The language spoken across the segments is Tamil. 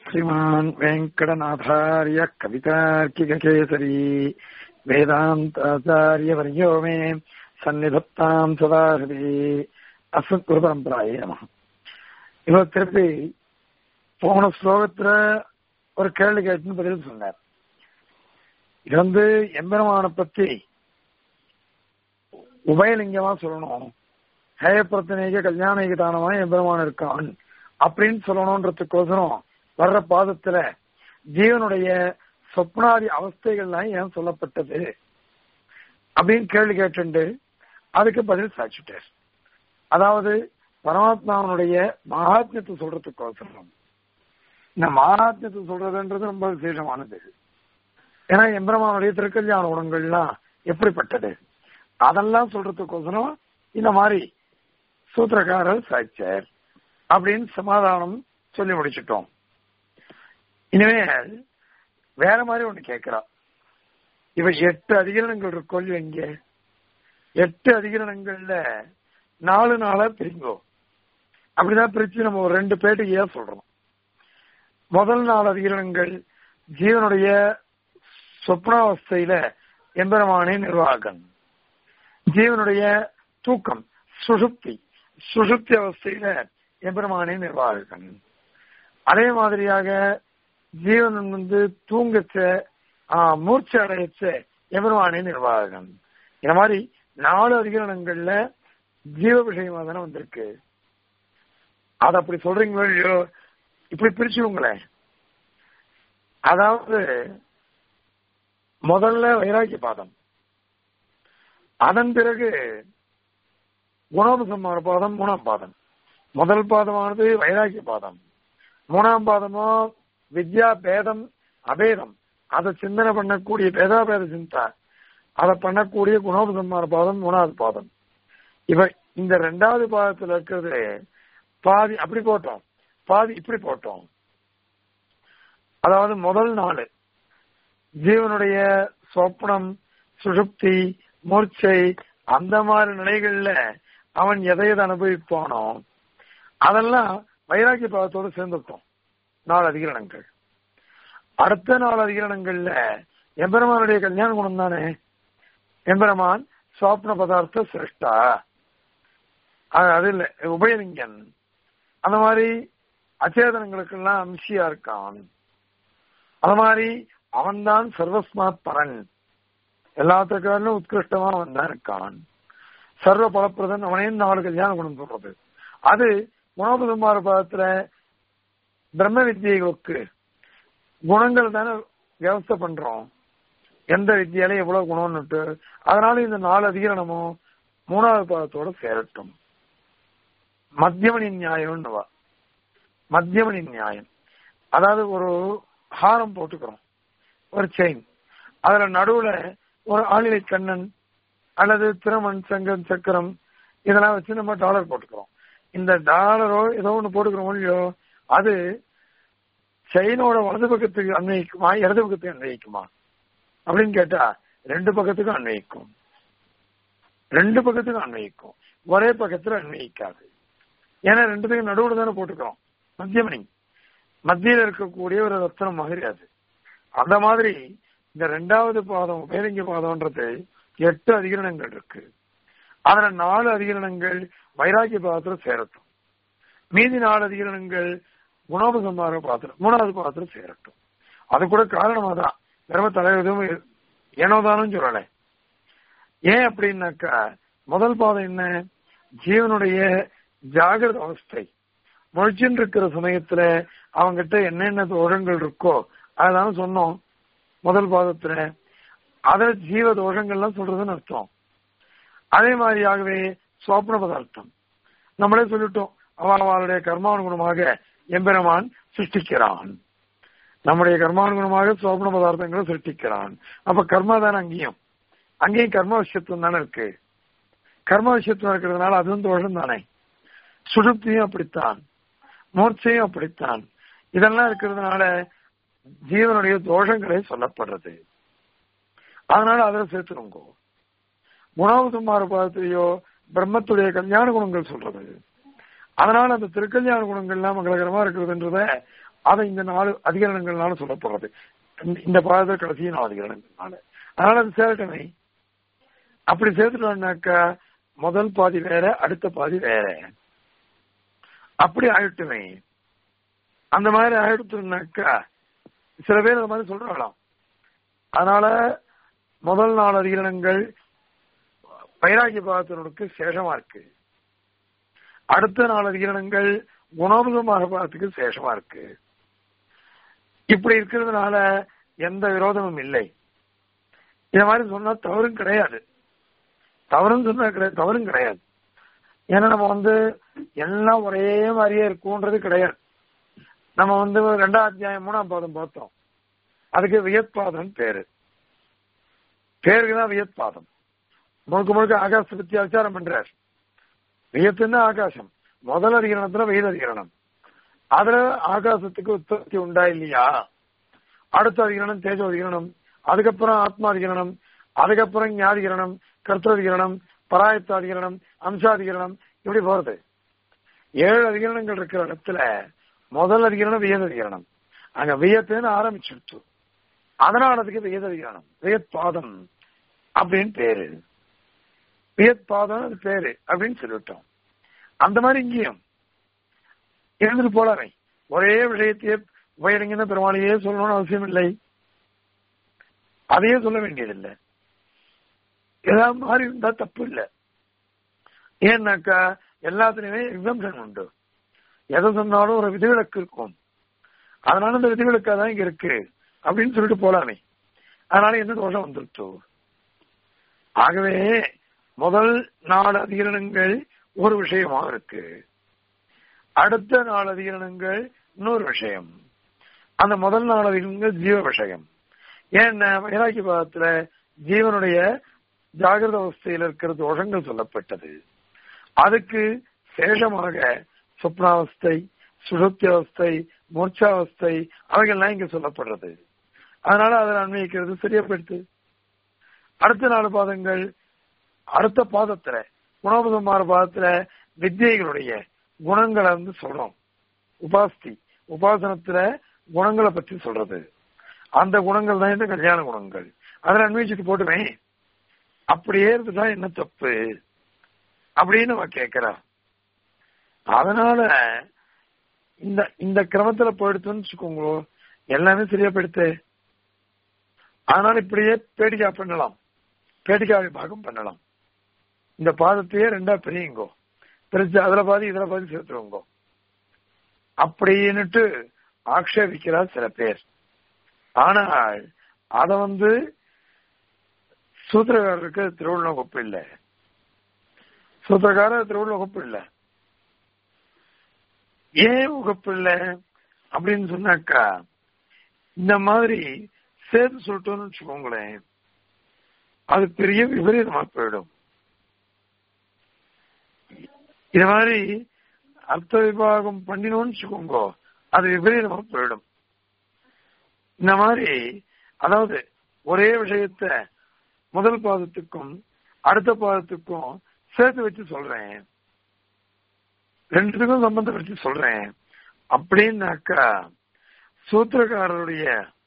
श्रीमान् वेङ्कटनाथार्य कवितार्किककेसरी वेदान्ताचार्यवर्यो मे சந்நிதத்தாம் சதாஹதி அசத்குரு பரம்பராயே நம இவர் திருப்பி போன ஸ்லோகத்துல ஒரு கேள்வி கேட்டுன்னு பதில் சொன்னார் இது வந்து எம்பெருமான பத்தி உபயலிங்கமா சொல்லணும் ஹேயப்பிரத்தனைக கல்யாணிக தானமா எம்பெருமான் இருக்கான் அப்படின்னு சொல்லணும்ன்றதுக்கோசரம் வர்ற பாதத்துல ஜீவனுடைய சொப்னாதி அவஸ்தைகள்லாம் ஏன் சொல்லப்பட்டது அப்படின்னு கேள்வி கேட்டுண்டு அதுக்கு பதில் சாட்சிட்டார் அதாவது பரமாத்மாவனுடைய மகாத்மியத்தை சொல்றதுக்கோசரம் இந்த மகாத்மியத்தை சொல்றதுன்றது ரொம்ப விசேஷமானது ஏன்னா எம்பெருமானுடைய திருக்கல்யாண குணங்கள்லாம் எப்படிப்பட்டது அதெல்லாம் சொல்றதுக்கோசரம் இந்த மாதிரி சூத்திரக்காரர் சாய்ச்சார் அப்படின்னு சமாதானம் சொல்லி முடிச்சிட்டோம் இனிமேல் வேற மாதிரி ஒண்ணு கேட்கிறா இவ எட்டு அதிகரணங்கள் இருக்கோல் எங்க எட்டு அதிகரணங்கள்ல நாலு நாளா பிரிங்கோ அப்படிதான் பிரிச்சு நம்ம ஒரு ரெண்டு பேட்டுக்கு ஏன் சொல்றோம் முதல் நாலு அதிகரணங்கள் ஜீவனுடைய சொப்னாவஸ்தையில எம்பெருமானே நிர்வாகம் ஜீவனுடைய தூக்கம் சுசுப்தி சுசுப்தி அவஸ்தையில எம்பெருமானே நிர்வாகம் அதே மாதிரியாக ஜீவன் வந்து தூங்கச்ச மூர்ச்சி அடையச்ச எம்பெருமானே நிர்வாகம் இந்த மாதிரி நாலு அதிகரணங்கள்ல ஜீவ விஷயமா தானே வந்திருக்கு அத அப்படி சொல்றீங்களோ இல்லையோ இப்படி பிரிச்சுங்களேன் அதாவது முதல்ல வைராக்கிய பாதம் அதன் பிறகு குணோபசம்மார பாதம் மூணாம் பாதம் முதல் பாதமானது வைராக்கிய பாதம் மூணாம் பாதமோ வித்யா பேதம் அபேதம் அதை சிந்தனை பண்ணக்கூடிய பேதாபேத சிந்தா அதை பண்ணக்கூடிய குணோபசம்மார பாதம் மூணாவது பாதம் இவ இந்த ரெண்டாவது பாதத்துல இருக்கிறது பாதி அப்படி போட்டோம் பாதி இப்படி போட்டோம் அதாவது முதல் நாள் ஜீவனுடைய சொப்னம் சுசுப்தி மூர்ச்சை அந்த மாதிரி நிலைகள்ல அவன் எதை எதை அனுபவிப்பானோ அதெல்லாம் வைராக்கிய பாவத்தோடு சேர்ந்துட்டோம் நாலு அதிகரணங்கள் அடுத்த நாலு அதிகரணங்கள்ல எம்பெருமானுடைய கல்யாண குணம் தானே எம்பெருமான் சுவாப்ன பதார்த்த சிருஷ்டா அது இல்ல உபயலிங்கன் அந்த மாதிரி அச்சேதனங்களுக்கெல்லாம் அம்சியா இருக்கான் அது மாதிரி அவன்தான் சர்வஸ்மாத் பரன் எல்லாத்துக்காரும் உத்கிருஷ்டமா அவன் தான் இருக்கான் சர்வ பலப்பிரதன் அவனையும் நாலு கல்யாண குணம் சொல்றது அது குணபதுமார பாதத்துல பிரம்ம வித்தியைகளுக்கு குணங்கள் தானே வியவஸ்தை பண்றோம் எந்த வித்தியால எவ்வளவு குணம்னுட்டு அதனால இந்த நாலு அதிகரணமும் மூணாவது பாதத்தோட சேரட்டும் மத்தியமணி நியாயம்னுவா மத்தியமணி நியாயம் அதாவது ஒரு ஹாரம் போட்டுக்கிறோம் ஒரு செயின் அதுல நடுவுல ஒரு ஆளிலை கண்ணன் அல்லது திருமண் சங்கம் சக்கரம் இதெல்லாம் வச்சு நம்ம டாலர் போட்டுக்கிறோம் இந்த டாலரோ ஏதோ ஒண்ணு போட்டுக்கிறோம் இல்லையோ அது செயினோட வலது பக்கத்துக்கு அன்வயிக்குமா இடது பக்கத்துக்கு அன்வயிக்குமா அப்படின்னு கேட்டா ரெண்டு பக்கத்துக்கும் அன்வயிக்கும் ரெண்டு பக்கத்துக்கும் அன்வயிக்கும் ஒரே பக்கத்துல அன்வயிக்காது ஏன்னா ரெண்டுத்துக்கும் நடுவுல தானே போட்டுக்கிறோம் மத்தியமணி மத்தியில இருக்கக்கூடிய ஒரு ரத்தனம் மாதிரி அது அந்த மாதிரி இந்த ரெண்டாவது பாதம் பேரிங்க பாதம்ன்றது எட்டு அதிகரணங்கள் இருக்கு அதுல நாலு அதிகரணங்கள் வைராக்கிய பாதத்துல சேரட்டும் மீதி நாலு அதிகரணங்கள் குணோபசம்மார பாத்திரம் மூணாவது பாத்திரம் சேரட்டும் அது கூட காரணமா தான் தர்ம தலைவதும் ஏனோதானும் சொல்லலை ஏன் அப்படின்னாக்கா முதல் பாதம் என்ன ஜீவனுடைய ஜாகிரத அவஸ்தை முழிச்சுன்னு இருக்கிற சமயத்துல அவங்கிட்ட என்னென்ன தோஷங்கள் இருக்கோ அதான் சொன்னோம் முதல் பாதத்துல அத ஜீவ தோஷங்கள்லாம் சொல்றதுன்னு அர்த்தம் அதே மாதிரியாகவே சுவப்ன பதார்த்தம் நம்மளே சொல்லிட்டோம் அவளுடைய கர்மானுகுணமாக எம்பெருமான் சிருஷ்டிக்கிறான் நம்முடைய கர்மானுகுணமாக சுவப்ன பதார்த்தங்களை சிருஷ்டிக்கிறான் அப்ப கர்மா தானே அங்கேயும் அங்கேயும் கர்ம விஷயத்துவம் தானே இருக்கு கர்ம விஷயத்துவம் இருக்கிறதுனால அதுவும் தோஷம் தானே சுடுப்தியும் அப்படித்தான் மூர்ச்சையும் அப்படித்தான் இதெல்லாம் இருக்கிறதுனால ஜீவனுடைய தோஷங்களே சொல்லப்படுறது அதனால அதில் சேர்த்துருங்கோ குணாவசமார பாதத்திலேயோ பிரம்மத்துடைய கல்யாண குணங்கள் சொல்றது அதனால அந்த திருக்கல்யாண குணங்கள்லாம் மங்களகரமா இருக்கிறதுன்றத அதை இந்த நாலு அதிகரணங்கள்னால சொல்லப்படுறது இந்த- இந்த பாதத்தை கடைசி நாலு அதிகரணங்கள்னால அதனால அது சேரட்டமே அப்படி சேர்த்துட்டோம்னாக்கா முதல் பாதி வேற அடுத்த பாதி வேற அப்படி ஆயிட்டுமே அந்த மாதிரி ஆயிடுத்துனாக்கா சில பேர் அந்த மாதிரி சொல்றாங்களாம் அதனால முதல் நாலு அதிகரணங்கள் வைராகிய பாகத்தினருக்கு சேஷமா இருக்கு அடுத்த நாலு அதிகரணங்கள் குணோபகமாக பாகத்துக்கு சேஷமா இருக்கு இப்படி இருக்கிறதுனால எந்த விரோதமும் இல்லை இந்த மாதிரி சொன்னா தவறும் கிடையாது தவறும் சொன்னா கிடையாது தவறும் கிடையாது ஏன்னா நம்ம வந்து எல்லாம் ஒரே மாதிரியே இருக்கும்ன்றது கிடையாது நம்ம வந்து ரெண்டாம் அத்தியாயம் மூணாம் பாதம் பார்த்தோம் அதுக்கு வியத்பாதம் பேரு பேருக்கு தான் வியத்பாதம் முழுக்க முழுக்க ஆகாசத்தை பத்தி விசாரம் பண்றார் வியத்துன்னா ஆகாசம் முதல் அதிகரணத்துல வெயில் அதிகரணம் அதுல ஆகாசத்துக்கு உற்பத்தி உண்டா இல்லையா அடுத்த அதிகரணம் தேஜ அதிகரணம் அதுக்கப்புறம் ஆத்மா அதிகரணம் அதுக்கப்புறம் ஞாதிகரணம் கர்த்ததிகரணம் பராயத்த அதிகரணம் அம்சாதிகரணம் இப்படி போறது ஏழு அதிகரணங்கள் இருக்கிற இடத்துல முதல் அதிகரணம் வியத அதிகரணம் அங்க வியத்துன்னு ஆரம்பிச்சுடுச்சு அதனால அதுக்கு வியத அதிகரணம் வியத் பாதம் அப்படின்னு பேரு வியத் பாதம் அது பேரு அப்படின்னு சொல்லிவிட்டோம் அந்த மாதிரி இங்கேயும் இருந்துட்டு போலாமே ஒரே விஷயத்தையே உபயடங்கின பெருமாளையே சொல்லணும்னு அவசியம் இல்லை அதையே சொல்ல வேண்டியதில்லை ஏதாவது மாறி இருந்தா தப்பு இல்லை ஏன்னாக்கா எல்லாத்துலயுமே எக்ஸம்ஷன் உண்டு எதை சொன்னாலும் ஒரு விதிவிலக்கு இருக்கும் அதனால இந்த விதிவிலக்கா தான் இங்க இருக்கு அப்படின்னு சொல்லிட்டு போலாமே அதனால என்ன தோஷம் வந்துருச்சு ஆகவே முதல் நாலு அதிகரணங்கள் ஒரு விஷயமா இருக்கு அடுத்த நாலு அதிகரணங்கள் இன்னொரு விஷயம் அந்த முதல் நாலு அதிகரணங்கள் ஜீவ விஷயம் ஏன்னா வைராக்கிய பாதத்துல ஜீவனுடைய ஜாகிரத அவஸ்தையில் இருக்கிற தோஷங்கள் சொல்லப்பட்டது அதுக்கு சேஷமாக சுப்னாவஸ்தை சுழுப்தி அவஸ்தை மூர்ச்சாவஸ்தை அவைகள்லாம் இங்க சொல்லப்படுறது அதனால அதில் அன்வயிக்கிறது சரியாப்படுத்து அடுத்த நாலு பாதங்கள் அடுத்த பாதத்துல குணபதமாற பாதத்துல வித்தியைகளுடைய குணங்களை வந்து சொல்றோம் உபாஸ்தி உபாசனத்துல குணங்களை பற்றி சொல்றது அந்த குணங்கள் தான் இந்த கல்யாண குணங்கள் அதில் அன்வயிச்சுட்டு போட்டுமே அப்படியே இருந்துட்டா என்ன தப்பு அப்படின்னு அவ கேட்கிறா அதனால இந்த இந்த கிரமத்துல போயிடுத்துன்னு வச்சுக்கோங்களோ எல்லாமே சரியா போயிடுத்து அதனால இப்படியே பேடிக்கா பண்ணலாம் பேடிக்கா விபாகம் பண்ணலாம் இந்த பாதத்தையே ரெண்டா பிரியுங்கோ பிரிச்சு அதுல பாதி இதுல பாதி சேர்த்துருவோங்கோ அப்படின்னுட்டு ஆக்ஷேபிக்கிறார் சில பேர் ஆனால் அத வந்து சூத்திரக்காரருக்கு திருவள்ளுவ ஒப்பு இல்லை சூத்திரக்காரர் திருவள்ளுவ ஒப்பு இல்லை ஏன் உகப்பு இல்லை அப்படின்னு சொன்னாக்கா இந்த மாதிரி சேர்த்து சொல்லிட்டோம்னு வச்சுக்கோங்களேன் அது பெரிய விபரீதமா போயிடும் இது மாதிரி அர்த்த விபாகம் பண்ணினோம்னு வச்சுக்கோங்க அது விபரீதமா போயிடும் இந்த மாதிரி அதாவது ஒரே விஷயத்த முதல் பாதத்துக்கும் அடுத்த பாதத்துக்கும் சேர்த்து வச்சு சொல்றேன் ரெண்டுத்துக்கும் சம்பந்தம் வச்சு சொல்றேன் அப்படின்னாக்கா சூத்திரக்காரருடைய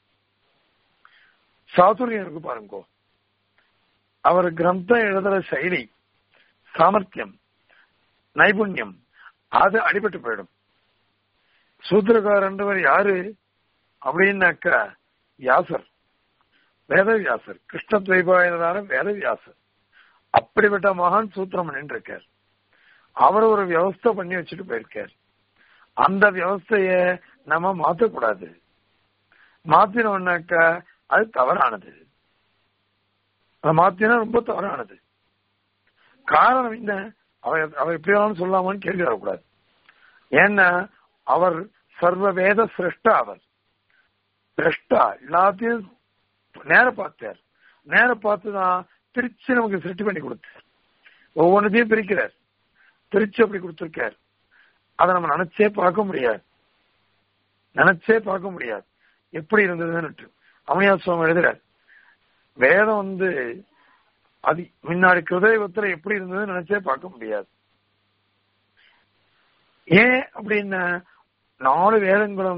சாதுரியம் இருக்கு பாருங்க அவர் கிரந்தம் எழுதுற சைலி சாமர்த்தியம் நைபுண்யம் அது அடிபட்டு போயிடும் சூத்திரக்காரன்றவர் யாரு அப்படின்னாக்கா வியாசர் வேதவியாசர் கிருஷ்ண துவைபாயனதான வேதவியாசர் அப்படிப்பட்ட மகான் சூத்திரம் இருக்கார் அவர் ஒரு வியவஸ்தை பண்ணி வச்சுட்டு போயிருக்கார் அந்த வியவஸ்தைய நம்ம மாத்தக்கூடாது மாத்தினோம்னாக்கா அது தவறானது அதை மாத்தினா ரொம்ப தவறானது காரணம் என்ன அவர் அவர் எப்படி வேணாலும் சொல்லாமான்னு கேள்வி வரக்கூடாது ஏன்னா அவர் சர்வ வேத சிரஷ்டா அவர் சிரஷ்டா எல்லாத்தையும் நேர பார்த்தார் நேர பார்த்துதான் பிரிச்சு நமக்கு சிருஷ்டி பண்ணி கொடுத்தார் ஒவ்வொன்றத்தையும் பிரிக்கிறார் பிரிச்சு அப்படி கொடுத்திருக்கார் அதை நம்ம நினைச்சே பார்க்க முடியாது நினைச்சே பார்க்க முடியாது எப்படி இருந்ததுன்னு அமையா சுவாமி எழுதுறார் வேதம் வந்து அது முன்னாடி கிருதயுகத்துல எப்படி இருந்ததுன்னு நினைச்சே பார்க்க முடியாது ஏன் அப்படின்னா நாலு வேதங்களும்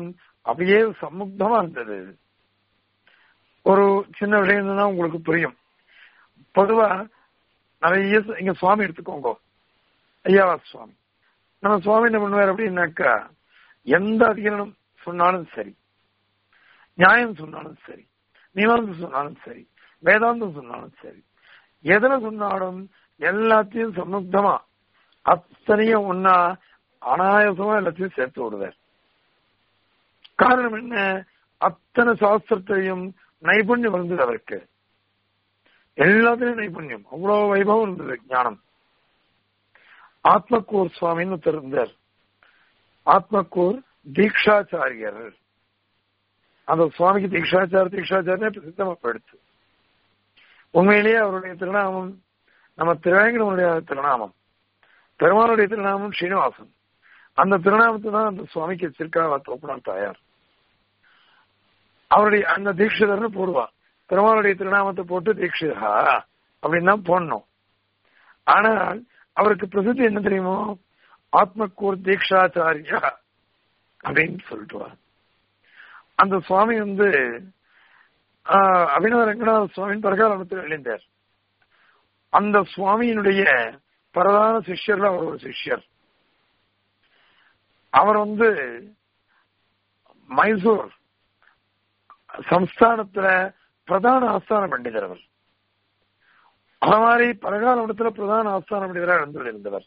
அப்படியே சமுக்தமா இருந்தது ஒரு சின்ன விஷயம் தான் உங்களுக்கு புரியும் பொதுவா நிறைய ச- இங்க சுவாமி எடுத்துக்கோங்க ஐயாவா சுவாமி நம்ம சுவாமி என்ன பண்ணுவார் அப்படின்னாக்கா எந்த அதிகாரம் சொன்னாலும் சரி நியாயம் சொன்னாலும் சரி மீமாசம் சொன்னாலும் சரி வேதாந்தம் சொன்னாலும் சரி எதுல சொன்னாலும் எல்லாத்தையும் சமுக்தமா அத்தனையும் ஒன்னா அனாயசமா எல்லாத்தையும் சேர்த்து விடுவார் காரணம் என்ன அத்தனை சாஸ்திரத்தையும் நைபுண்யம் இருந்தது அவருக்கு எல்லாத்துலயும் நைபுண்யம் அவ்வளவு வைபவம் இருந்தது ஞானம் ஆத்மக்கூர் சுவாமின்னு ஒருத்தர் இருந்தார் ஆத்மக்கூர் தீக்ஷாச்சாரியர் அந்த சுவாமிக்கு தீக்ஷாச்சார தீக்ஷாச்சாரிய பிரசித்தமா போயிடுச்சு உண்மையிலேயே அவருடைய திருநாமம் நம்ம திருவேங்கடனுடைய திருநாமம் பெருமானுடைய திருநாமம் ஸ்ரீனிவாசன் அந்த திருநாமத்தை தான் அந்த சுவாமிக்கு வச்சிருக்கா தோப்பனார் தாயார் அவருடைய அந்த தீட்சிதர்னு போடுவா பெருமானுடைய திருநாமத்தை போட்டு தீட்சிதா அப்படின்னு தான் போடணும் ஆனால் அவருக்கு பிரசித்தி என்ன தெரியுமோ ஆத்மக்கூர் தீக்ஷாச்சாரியா அப்படின்னு சொல்லிட்டு அந்த சுவாமி வந்து ஆஹ், அபினவ ரங்கநாத சுவாமியின் பிரகாரத்தில் எழுந்தார் அந்த சுவாமியினுடைய பிரதான சிஷ்யர்ல அவர் ஒரு சிஷ்யர் அவர் வந்து மைசூர் சம்ஸ்தானத்துல பிரதான ஆஸ்தான பண்டிதர் அவர் அந்த மாதிரி பரகாலத்துல பிரதான ஆஸ்தான பண்டிதராக இருந்து இருந்தவர்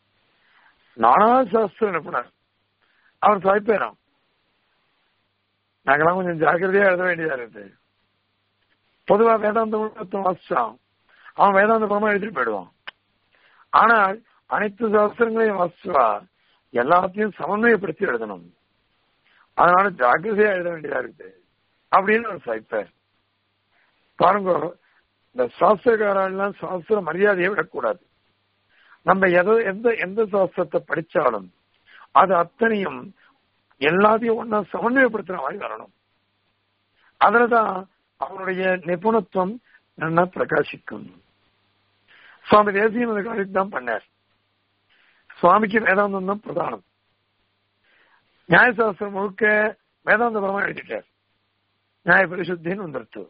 நானா சாஸ்திர நிபுணர் அவர் சாய்ப்பேராம் நாங்கெல்லாம் கொஞ்சம் ஜாக்கிரதையா எழுத வேண்டியதா இருக்கு பொதுவா வேதாந்த ஒழுக்கத்தை வாசிச்சான் அவன் வேதாந்த பரமா எழுதிட்டு போயிடுவான் ஆனால் அனைத்து சாஸ்திரங்களையும் வாசிச்சா எல்லாத்தையும் சமன்வயப்படுத்தி எழுதணும் அதனால ஜாக்கிரதையா எழுத வேண்டியதா இருக்கு அப்படின்னு ஒரு சாய்ப்பார் பாருங்க இந்த சாஸ்திரக்காரெல்லாம் சாஸ்திர மரியாதையை விடக்கூடாது நம்ம எதை எந்த எந்த சாஸ்திரத்தை படிச்சாலும் அது அத்தனையும் எல்லாத்தையும் ஒன்னா சமன்வயப்படுத்துற மாதிரி வரணும் அதுலதான் அவருடைய நிபுணத்துவம் நல்லா பிரகாசிக்கும் சுவாமி தேசியம் அந்த காரியத்தை தான் பண்ணார் சுவாமிக்கு வேதாந்தம் தான் பிரதானம் நியாயசாஸ்திரம் முழுக்க வேதாந்த பரமா எழுதிட்டார் நியாய பரிசுத்தின்னு வந்துருத்து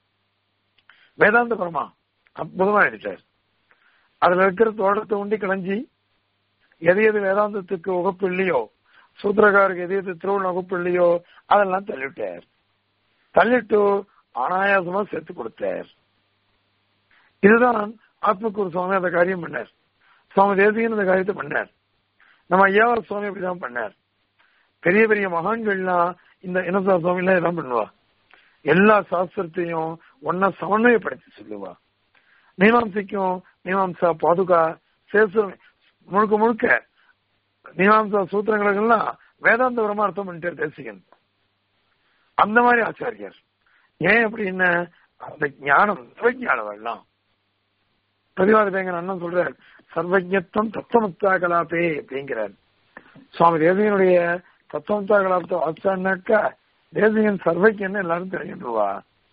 வேதாந்த பரமா அற்புதமா எழுதிட்டார் அதுல இருக்கிற தோட்டத்தை உண்டி கிளஞ்சி எது எது வேதாந்தத்துக்கு உகப்பு இல்லையோ சூத்திரக்காருக்கு எது எது திருவள்ள உகப்பு இல்லையோ அதெல்லாம் தள்ளிவிட்டார் தள்ளிட்டு அனாயாசமா சேர்த்து கொடுத்தார் இதுதான் ஆத்மக்கூர் சுவாமி அந்த காரியம் பண்ணார் சுவாமி தேசிகன் அந்த காரியத்தை பண்ணார் நம்ம ஐயாவர் சுவாமி அப்படிதான் பண்ணார் பெரிய பெரிய மகான்கள்லாம் இந்த இனசா சுவாமி எல்லாம் இதான் பண்ணுவா எல்லா சாஸ்திரத்தையும் ஒன்னா சமன்வயப்படுத்தி சொல்லுவா மீமாம்சைக்கும் மீமாம்சா பாதுகா சேசுரம் முழுக்க முழுக்க மீமாம்சா சூத்திரங்களுக்கெல்லாம் வேதாந்த பிரமா அர்த்தம் பண்ணிட்டார் தேசிகன் அந்த மாதிரி ஆச்சாரியர் ஏன் அப்படின்னா அந்த ஞானம் சர்வஜானம் எல்லாம் பிரதிவாத பேங்கர் அண்ணன் சொல்றார் சர்வஜத்துவம் தத்துவமுக்தா கலாபே அப்படிங்கிறார் சுவாமி தேசிகனுடைய தத்துவமுக்தா கலாபத்தை வாசிச்சான்னாக்கா தேசிகன் சர்வஜன்னு எல்லாரும் தெரிஞ்சுருவா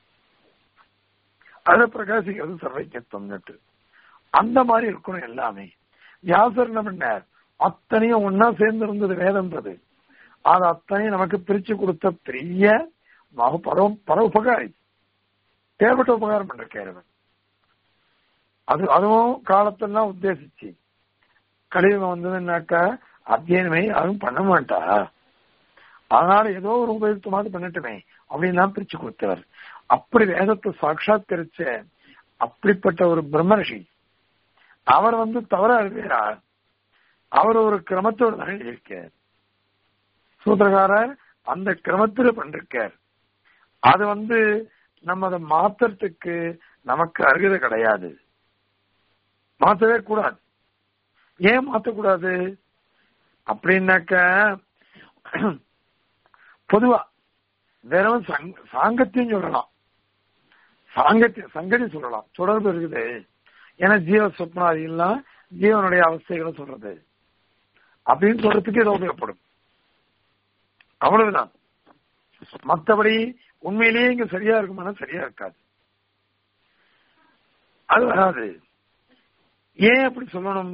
அதை பிரகாசிக்கிறது சர்வஜத்துவம்னுட்டு அந்த மாதிரி இருக்கணும் எல்லாமே வியாசர் என்ன பண்ணார் அத்தனையும் ஒன்னா சேர்ந்து இருந்தது வேதம்ன்றது அது அத்தனையும் நமக்கு பிரிச்சு கொடுத்த பெரிய மக- பரவ பர உபகாரி தேவைப்பட்ட உபகாரம் பண்ணிருக்காரு அவர். அது அதுவும் காலத்தெல்லாம் உத்தேசிச்சு கலியுகம் வந்ததுன்னாக்கா அத்தியனமே யாரும் பண்ண மாட்டா அதனால ஏதோ ஒரு உபயுக்தமாக பண்ணட்டுமே அப்படின்லாம் பிரிச்சு கொடுத்தவர் அப்படி வேதத்தை சாட்சாத்கரிச்ச அப்படிப்பட்ட ஒரு பிரம்மரிஷி அவர் வந்து தவறா எழுதுகிறார் அவர் ஒரு கிரமத்தோடு தான் எழுதியிருக்கார் சூத்திரகாரர் அந்த கிரமத்துல பண்ணிருக்கார் அது வந்து நம்ம அதை மாத்துறதுக்கு நமக்கு அருகதை கிடையாது மாத்தவே கூடாது ஏன் மாத்தக்கூடாது அப்படின்னாக்க பொதுவா வெறும் சங்க- சாங்கத்தியம் சொல்லலாம் சாங்கத்தியம் சங்கதி சொல்லலாம் தொடர்பு இருக்குது ஏன்னா ஜீவ சொப்னாதிகள்லாம் ஜீவனுடைய அவஸ்தைகளை சொல்றது அப்படின்னு சொல்றதுக்கு இது உபயோகப்படும் அவ்வளவுதான் மத்தபடி உண்மையிலேயே இங்க சரியா இருக்குமானா சரியா இருக்காது அது வராது ஏன் அப்படி சொல்லணும்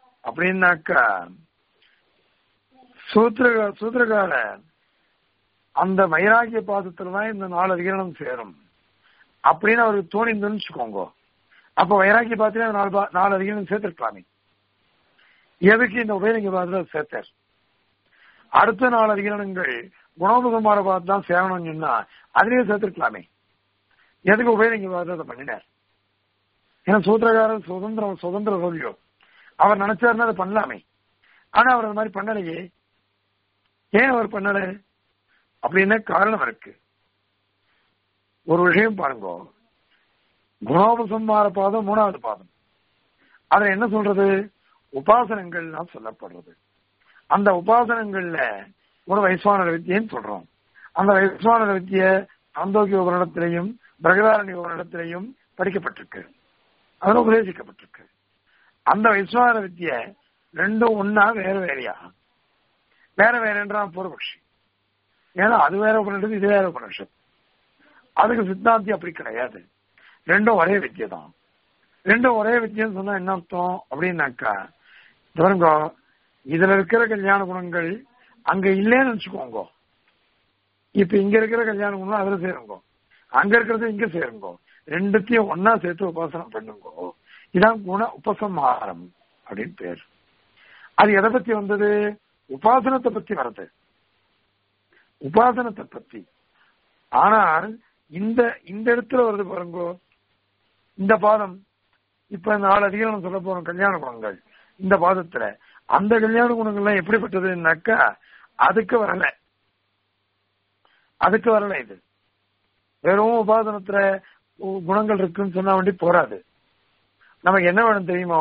அப்படின்னாக்கா சூத்திர சூத்திரகார அந்த வைராகிய பாதத்துல தான் இந்த நாலு அதிகரணம் சேரும் அப்படின்னு அவருக்கு தோணிந்துன்னு வச்சுக்கோங்க அப்ப வைராகிய பாத்திரம் நாலு பா- நாலு அதிகரணம் சேர்த்திருக்கலாமே எதுக்கு இந்த உபயலிங்க பாதத்துல சேர்த்தார் அடுத்த நாலு அதிகரணங்கள் குணோபகுமார பாத்து தான் சேரணும்னு சொன்னா அதுலயே சேர்த்திருக்கலாமே எதுக்கு உபயலிங்க பாதத்தை பண்ணினார் ஏன்னா சூத்திரகாரர் சுதந்திரம் சுதந்திர சொல்லியோ அவர் நினைச்சாருன்னா அதை பண்ணலாமே ஆனா அவர் அந்த மாதிரி பண்ணலையே ஏன் அவர் பண்ணல அப்படின்னா காரணம் இருக்கு ஒரு விஷயம் பாருங்க குணோபசம்மார பாதம் மூணாவது பாதம் அதுல என்ன சொல்றது உபாசனங்கள்லாம் சொல்லப்படுறது அந்த உபாசனங்கள்ல ஒரு வைஸ்வானர வித்தியன்னு சொல்றோம் அந்த வைஸ்வானர வித்திய அந்தோக்கிய உபரிடத்திலையும் பிரகதாரண்ய உபரிடத்திலையும் படிக்கப்பட்டிருக்கு அதுல உபதேசிக்கப்பட்டிருக்கு அந்த வைஸ்வான வித்திய ரெண்டும் ஒன்னா வேற வேறையா வேற வேறன்றான் பூர்வபக்ஷி ஏன்னா அது வேற உபனிஷத்து இது வேற உபனிஷத் அதுக்கு சித்தாந்தி அப்படி கிடையாது ரெண்டும் ஒரே வித்தியை தான் ரெண்டும் ஒரே வித்தியன்னு சொன்னா என்ன அர்த்தம் அப்படின்னாக்கா பாருங்க இதுல இருக்கிற கல்யாண குணங்கள் அங்க இல்லைன்னு வச்சுக்கோங்க இப்ப இங்க இருக்கிற கல்யாண குணம் அதுல சேருங்க அங்க இருக்கிறது இங்க சேருங்க ரெண்டுத்தையும் ஒன்னா சேர்த்து உபாசனம் பண்ணுங்க இதான் குண உபசம்ஹாரம் அப்படின்னு பேர் அது எதை பத்தி வந்தது உபாசனத்தை பத்தி வருது உபாசனத்தை பத்தி ஆனால் இந்த இந்த இடத்துல வருது பாருங்க இந்த பாதம் இப்ப நாலு அதிகாரம் சொல்ல போறோம் கல்யாண குணங்கள் இந்த பாதத்துல அந்த கல்யாண குணங்கள்லாம் எப்படிப்பட்டதுன்னாக்கா அதுக்கு வரல அதுக்கு வரல இது வெறும் உபாசனத்துல உ- குணங்கள் இருக்குன்னு சொன்னா வேண்டி போராது நமக்கு என்ன வேணும் தெரியுமோ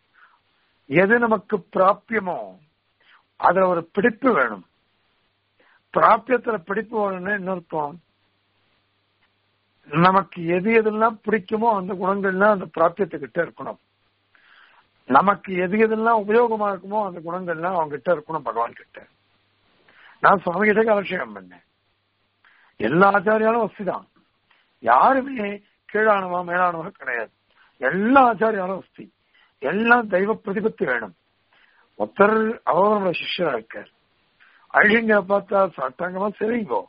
எது நமக்கு பிராப்பியமோ அதுல ஒரு பிடிப்பு வேணும் பிராப்பியத்துல பிடிப்பு வேணும்னு இன்னொருத்தம் நமக்கு எது எதெல்லாம் பிடிக்குமோ அந்த குணங்கள்லாம் அந்த பிராப்பியத்துக்கிட்ட இருக்கணும் நமக்கு எது எதெல்லாம் உபயோகமா இருக்குமோ அந்த குணங்கள்லாம் அவங்க கிட்ட இருக்கணும் பகவான் கிட்ட நான் சுவாமி கிட்ட கலட்சியம் பண்ணேன் எல்லா ஆச்சாரியாலும் வஸ்திதான் யாருமே கீழானவா மேலானவா கிடையாது எல்லா ஆச்சாரியாலும் வஸ்தி எல்லாம் தெய்வ பிரதிபத்தி வேணும் ஒருத்தர் அவரோட சிஷ்யரா இருக்கார் அழகிங்க பார்த்தா சட்டங்கமா சரிங்கோ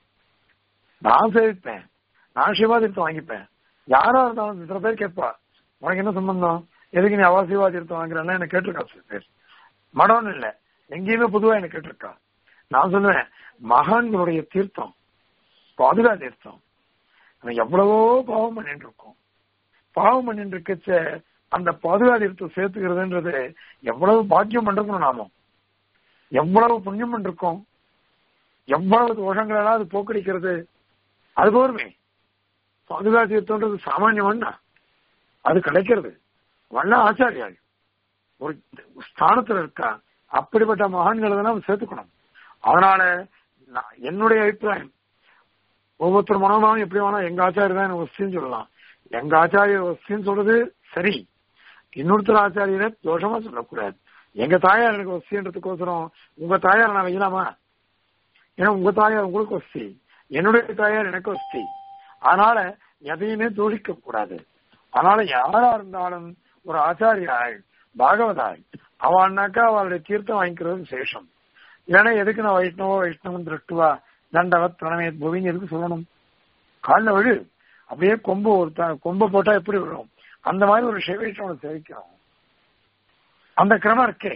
நான் சேவிப்பேன் நான் சிவாதீர்த்தம் வாங்கிப்பேன் யாரா இருந்தாலும் சில பேர் கேட்பா உனக்கு என்ன சம்பந்தம் எதுக்கு நீ அவா சிவாதீர்த்தம் வாங்குறன்னா என்ன கேட்டிருக்கா சில பேர் மடம்னு இல்ல எங்கேயுமே பொதுவா என்ன கேட்டிருக்கா நான் சொல்லுவேன் மகான்களுடைய தீர்த்தம் பாதுகா தீர்த்தம் நம்ம எவ்வளவோ பாவம் பண்ணிட்டு இருக்கோம் பாவம் பண்ணிட்டு இருக்கச்ச அந்த பாதுகா தீர்த்தம் சேர்த்துக்கிறதுன்றது எவ்வளவு பாக்கியம் பண்ணிருக்கணும் நாம எவ்வளவு புண்ணியம் பண்ணிருக்கோம் எவ்வளவு தோஷங்களெல்லாம் அது போக்கடிக்கிறது அது போருமே பாதுகா தீர்த்தம்ன்றது சாமானியம்னா அது கிடைக்கிறது வல்ல ஆச்சாரியாள் ஒரு ஸ்தானத்துல இருக்கா அப்படிப்பட்ட மகான்களை தான் நம்ம சேர்த்துக்கணும் அதனால நான் என்னுடைய அபிப்பிராயம் ஒவ்வொருத்தர் மனோபாவம் எப்படி வேணா எங்க ஆச்சாரியர் தான் எனக்கு வஸ்தின்னு சொல்லலாம் எங்க ஆச்சாரியர் வஸ்தின்னு சொல்றது சரி இன்னொருத்தர் ஆச்சாரியரை தோஷமா சொல்லக்கூடாது எங்க தாயார் எனக்கு வஸ்தின்றதுக்கோசரம் உங்க தாயார் நான் வைக்கலாமா ஏன்னா உங்க தாயார் உங்களுக்கு வஸ்தி என்னுடைய தாயார் எனக்கு வஸ்தி அதனால எதையுமே தோழிக்க கூடாது அதனால யாரா இருந்தாலும் ஒரு ஆச்சாரியாள் பாகவதாள் அவன்னாக்கா அவளுடைய தீர்த்தம் வாங்கிக்கிறது விசேஷம் இல்லைன்னா எதுக்கு நான் வைஷ்ணவோ வைஷ்ணவன் திருட்டுவா தண்டவத் பிரணமே புவின்னு எதுக்கு சொல்லணும் காலில் விழு அப்படியே கொம்பு ஒரு த- கொம்பை போட்டா எப்படி விழும் அந்த மாதிரி ஒரு சிவைஷ்ணவனை சேவிக்கிறோம் அந்த கிரமம் இருக்கே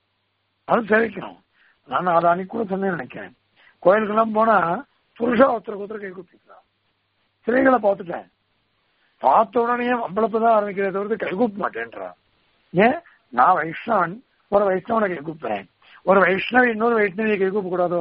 அது சேவிக்கிறோம் நான் அதை அன்னைக்கு கூட சொன்னேன்னு நினைக்கிறேன் கோயிலுக்கெல்லாம் போனா புருஷா ஒருத்தருக்கு ஒருத்தர் கை கூப்பிக்கலாம் சிலைகளை பார்த்துட்டேன் பார்த்த உடனே அம்பளப்பு தான் ஆரம்பிக்கிறத தவிர்த்து கை கூப்ப மாட்டேன்றா ஏன் நான் வைஷ்ணவன் ஒரு வைஷ்ணவனை கை கூப்பிடுறேன் ஒரு வைஷ்ணவி இன்னொரு வைஷ்ணவியை கை கூப்ப கூடாதோ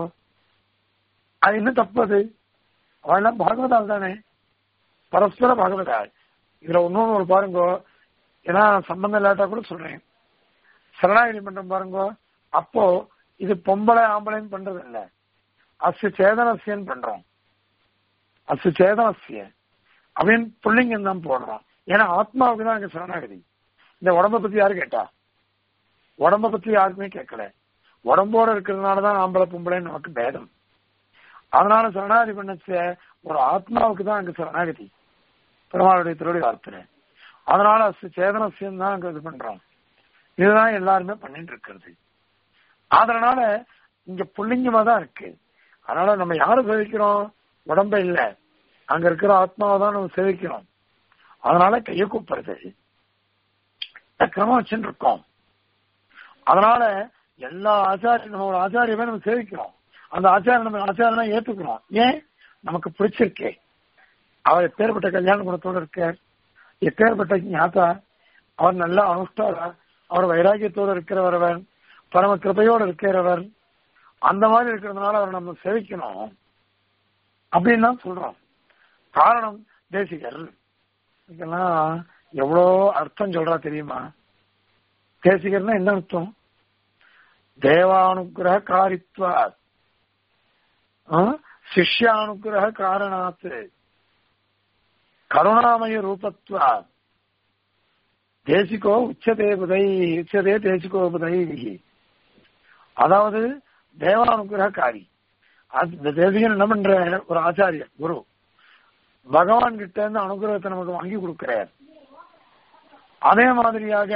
அது என்ன தப்பு அது அவெல்லாம் பாகவதால் தானே பரஸ்பர பாகவதால் இதுல இன்னொன்னு ஒரு பாருங்க ஏன்னா சம்பந்தம் இல்லாட்டா கூட சொல்றேன் சரணாகிரி மன்றம் பாருங்க அப்போ இது பொம்பளை ஆம்பளைன்னு பண்றது இல்ல அசு சேதனசியன்னு பண்றோம் அசு சேதனசிய அப்படின்னு புள்ளிங்கம் தான் போடுறோம் ஏன்னா ஆத்மாவுக்கு தான் அங்க சரணாகதி இந்த உடம்ப பத்தி யாரு கேட்டா உடம்ப பத்தி யாருக்குமே கேட்கல உடம்போட இருக்கிறதுனாலதான் ஆம்பளை பொம்பளைன்னு நமக்கு பேதம் அதனால சரணாகதி பண்ணச்ச ஒரு ஆத்மாவுக்கு தான் அங்க சரணாகதி பெருமாளுடைய திருவடி வார்த்தை அதனால அசு சேதனசியம் தான் அங்க இது பண்றோம் இதுதான் எல்லாருமே பண்ணிட்டு இருக்கிறது அதனால இங்க புள்ளிங்கமா தான் இருக்கு அதனால நம்ம யாரை சேவிக்கிறோம் உடம்ப இல்ல அங்க இருக்கிற ஆத்மாவை தான் நம்ம சேவிக்கிறோம் அதனால கையை கூப்பிடுறது கிரமம் வச்சுட்டு இருக்கோம் அதனால எல்லா ஆச்சாரிய நம்மளோட ஆச்சாரியமே நம்ம சேவிக்கிறோம் அந்த ஆச்சாரம் நம்ம ஆச்சாரம் ஏத்துக்கிறோம் ஏன் நமக்கு பிடிச்சிருக்கே அவர் எப்பேற்பட்ட கல்யாண குணத்தோடு இருக்கார் எப்பேற்பட்ட ஞாத்தா அவர் நல்ல அனுஷ்டாரா அவர் வைராகியத்தோடு இருக்கிறவர் பரம கிருபையோடு இருக்கிறவர் அந்த மாதிரி இருக்கிறதுனால அவர் நம்ம சேவிக்கணும் அப்படின்னு தான் சொல்றோம் காரணம் தேசிகர் இதெல்லாம் எவ்வளோ அர்த்தம் சொல்றா தெரியுமா தேசிகர்னா என்ன அர்த்தம் தேவானுகிரக காரித்வா சிஷ்யானுகிரக காரணாத் கருணாமய ரூபத்வா தேசிகோ உச்சதே புதை உச்சதே தேசிகோ புதை அதாவது தேவானுகிரகக்காரி அந்த தேசிகன் என்ன பண்ற ஒரு ஆச்சாரியர் குரு பகவான் கிட்ட இருந்து அனுகிரகத்தை நமக்கு வாங்கி கொடுக்கிறார் அதே மாதிரியாக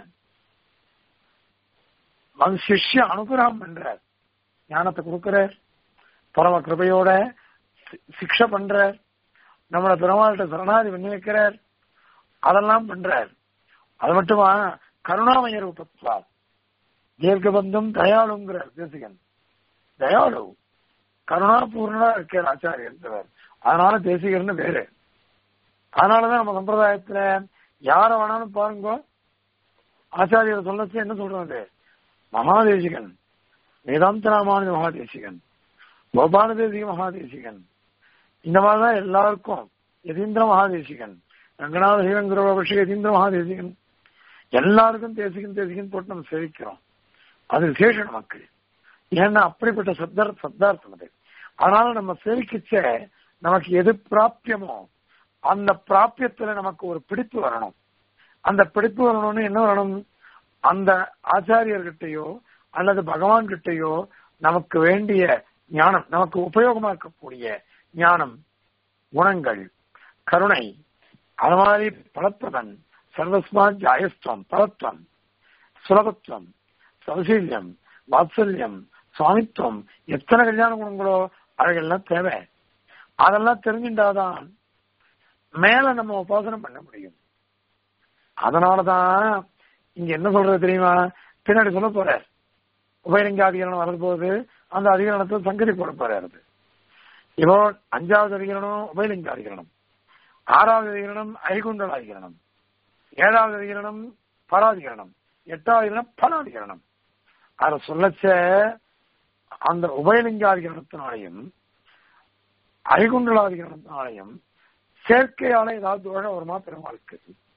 சிஷ்ய அனுகிரகம் பண்றார் ஞானத்தை கொடுக்கிறார் பரம கிருபையோட சிக்ஷை பண்றார் நம்மள பெருமாள்கிட்ட சரணாதி பண்ணி வைக்கிறார் அதெல்லாம் பண்றார் அது மட்டுமா கருணாமய ரூபத்வா தீர்க்கபந்தம் தயாளுங்கிறார் தேசிகன் தயாளு கருணாபூர்ணா இருக்கிற ஆச்சாரியர் அதனால தேசிகர்னு பேரு அதனாலதான் நம்ம சம்பிரதாயத்துல யார வேணாலும் பாருங்க ஆச்சாரியர் சொல்லச்சு என்ன சொல்றாரு மகாதேசிகன் வேதாந்த ராமானுஜ மகாதேசிகன் கோபால தேசிக மகாதேசிகன் இந்த மாதிரிதான் எல்லாருக்கும் யதீந்திர மகாதேசிகன் ரங்கநாத ஸ்ரீரங்கரோபக்ஷ யதீந்திர மகாதேசிகன் எல்லாருக்கும் தேசிகன் தேசிகன் போட்டு நம்ம சேவிக்கிறோம் அது விசேஷம் நமக்கு ஏன்னா அப்படிப்பட்ட சத்தர் சத்தார்த்தம் அது அதனால நம்ம சேவிக்கிச்ச நமக்கு எது பிராப்பியமோ அந்த பிராப்பியத்துல நமக்கு ஒரு பிடிப்பு வரணும் அந்த பிடிப்பு வரணும்னு என்ன வரணும் அந்த ஆச்சாரியர்கிட்டயோ அல்லது பகவான் கிட்டயோ நமக்கு வேண்டிய ஞானம் நமக்கு உபயோகமா இருக்கக்கூடிய ஞானம் குணங்கள் கருணை அது மாதிரி பலத்துவன் சர்வஸ்மா ஜாயஸ்துவம் பலத்துவம் சுலபத்துவம் சௌசீல்யம் வாத்சல்யம் சுவாமித்துவம் எத்தனை கல்யாண குணங்களோ அவைகள்லாம் தேவை அதெல்லாம் தெரிஞ்சுட்டாதான் மேல நம்ம உபாசனை பண்ண முடியும் அதனாலதான் இங்க என்ன சொல்றது தெரியுமா பின்னாடி சொல்ல போற உபயலிங்க அதிகரணம் வரும்போது அந்த அதிகரணத்தை சங்கரி போட போறாரு இப்போ அஞ்சாவது அதிகரணம் உபயலிங்க அதிகரணம் ஆறாவது அதிகரணம் ஐகுண்டல அதிகரணம் ஏழாவது அதிகரணம் பராதிகரணம் எட்டாவது அதிகரணம் பலாதிகரணம் அதை சொல்லச்ச அந்த உபயலிங்காதிகரணத்தினாலையும் ஐகுண்டலாதிகரணத்தினாலையும் சேர்க்கையால ஏதாவது தோஷம் வருமா பெருமாளுக்கு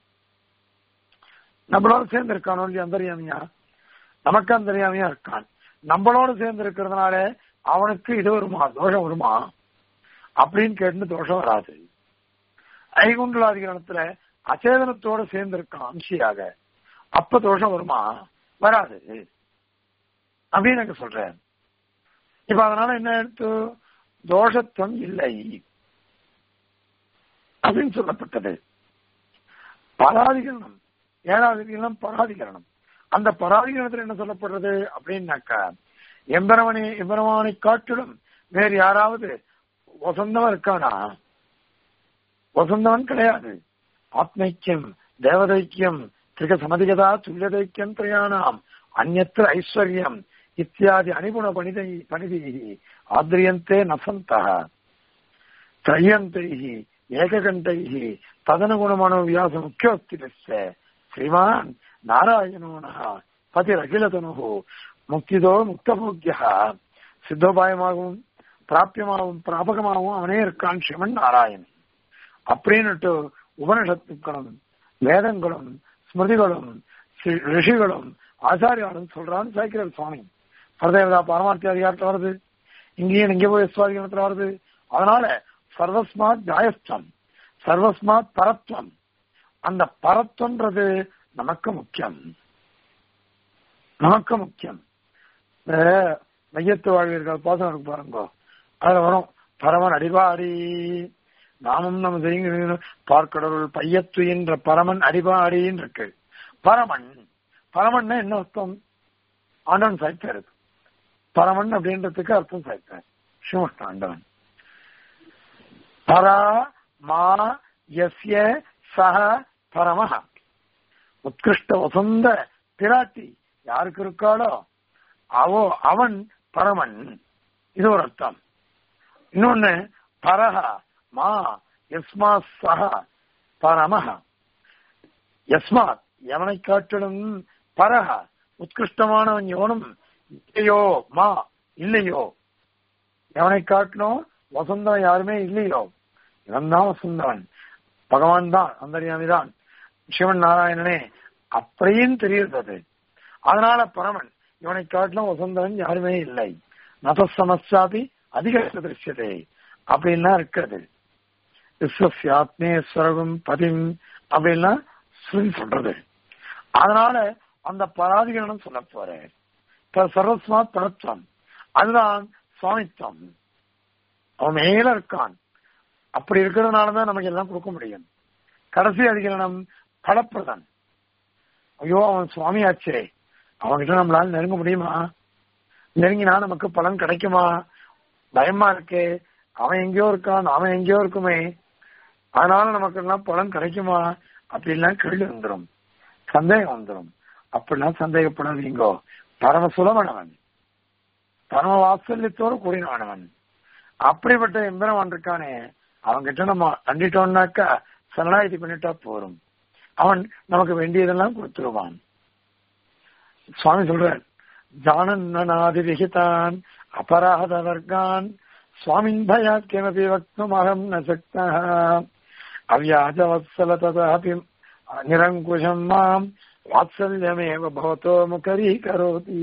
நம்மளோட சேர்ந்து இருக்கானோ இல்லையா அந்தரியாமியா நமக்கு அந்தரியாமியா இருக்கான் நம்மளோட சேர்ந்து இருக்கிறதுனால அவனுக்கு இது வருமா தோஷம் வருமா அப்படின்னு கேட்டு தோஷம் வராது ஐகுண்டலாதிகரணத்துல அச்சேதனத்தோட சேர்ந்து இருக்கான் அம்சியாக அப்ப தோஷம் வருமா வராது அப்படின்னு எனக்கு சொல்றேன் இப்ப அதனால என்ன எடுத்து தோஷத்துவம் இல்லை அப்படின்னு சொல்லப்பட்டது பராதிகரணம் ஏழாவது அதிகரணம் பராதிகரணம் அந்த பராதிகரணத்தில் என்ன சொல்லப்படுறது அப்படின்னாக்கா எம்பரவனை எம்பரவானை காட்டிலும் வேறு யாராவது வசந்தவன் இருக்கானா வசந்தவன் கிடையாது ஆத்மைக்கியம் தேவதைக்கியம் திரிக சமதிகதா துல்லியதைக்கியம் திரையானாம் அந்நத்திர ஐஸ்வர்யம் இத்தியாதி அனிகுண பணிதை பணிதி ஆத்ரியந்தே நசந்தா त्रय्यन्तैः एकघण्टैः तदनुगुणमनोव्यास मुख्योक्तिरस्य श्रीमान् नारायणो नः பதிரகிலதனுः முக்திதோ முக்தபோக்கியா சித்தோபாயமாகவும் பிராபியமாகவும் பிராபகமாகவும் அவனே இருக்கான் சிவன் நாராயணன் அப்படின்னுட்டு உபனிஷத்துக்களும் வேதங்களும் ஸ்மிருதிகளும் சி- ரிஷிகளும் ஆச்சாரியாலும் சொல்றான்னு சாய்க்கிறார் சுவாமி பரதேவதா பரமார்த்தி அதிகாரத்தில் வருது இங்கேயும் இங்கே போய் சுவாதிகாரத்தில் வருது அதனால சர்வஸ்மாத் ஜாயஸ்தம் சர்வஸ்மாத் பரத்வம் அந்த பரத்வன்றது நமக்கு முக்கியம் நமக்கு முக்கியம் இந்த மையத்து வாழ்வீர்கள் பாசனம் இருக்கு பாருங்க அதுல வரும் பரமன் அடிபாடி நாமும் நம்ம செய்யுங்க பார்க்கடவுள் பையத்து என்ற பரமன் அடிபாடின்னு இருக்கு பரமன் பரமன்னா என்ன அர்த்தம் ஆண்டவன் சாய்த்தாரு பரமன் அப்படின்றதுக்கு அர்த்தம் சாய்த்தார் சிவஷ்டாண்டவன் பரா மா எஸ்ய சக பரமஹ உத்கிருஷ்ட வசந்த பிராட்டி யாருக்கு இருக்காளோ அவோ அவன் பரமன் இது ஒரு அர்த்தம் இன்னொன்னு பரஹ மா எஸ்மா சக பரமஹ எஸ்மாத் எவனை காட்டிலும் பரஹ உத்கிருஷ்டமானவன் எவனும் இல்லையோ மா இல்லையோ எவனை காட்டினோம் வசந்தம் யாருமே இல்லையோ இவன் தான் வசந்தவன் பகவான் தான் அந்தரியாமி தான் சிவன் நாராயணனே அப்படியும் தெரியுது அதனால பரமன் இவனை காட்டிலும் வசந்தவன் யாருமே இல்லை நத சமஸ்தாபி அதிக திருஷ்யதே அப்படின்னா இருக்கிறது விஸ்வசியாத்மேஸ்வரகும் பதிம் அப்படின்னா சொல்லி சொல்றது அதனால அந்த பராதிகரணம் சொல்ல போறேன் இப்ப சர்வஸ்மாத் பரத்வம் அதுதான் சுவாமித்வம் அவன் மேல இருக்கான் அப்படி இருக்கிறதுனாலதான் நமக்கு எல்லாம் கொடுக்க முடியும் கடைசி அதிகரணம் பலப்பிரதன் ஐயோ அவன் சுவாமியாச்சே அவன்கிட்ட நம்மளால நெருங்க முடியுமா நெருங்கினா நமக்கு பலன் கிடைக்குமா பயமா இருக்கு அவன் எங்கேயோ இருக்கான் அவன் எங்கேயோ இருக்குமே அதனால நமக்கு எல்லாம் பலன் கிடைக்குமா அப்படிலாம் கேள்வி வந்துடும் சந்தேகம் வந்துடும் அப்படிலாம் சந்தேகப்படாதீங்கோ பரம சுலபனவன் பரம வாத்சல்யத்தோடு கூடினவனவன் அப்படிப்பட்ட எந்திரவான் இருக்கானே அவன்கிட்ட நம்ம கண்டிட்டோம்னாக்கா சரணாகதி பண்ணிட்டா போரும் அவன் நமக்கு வேண்டியதெல்லாம் கொடுத்துருவான் சுவாமி சொல்றார் ஜானநாதி விகிதான் அபராத வர்க்கான் சுவாமின் பயாத் கிமபி வக்துமகம் ந சக்தः அவ்யாஜ வத்சல ததாபி நிரங்குஷம் மாம் வாத்சல்யமேவ பவதோ முகரி கரோதி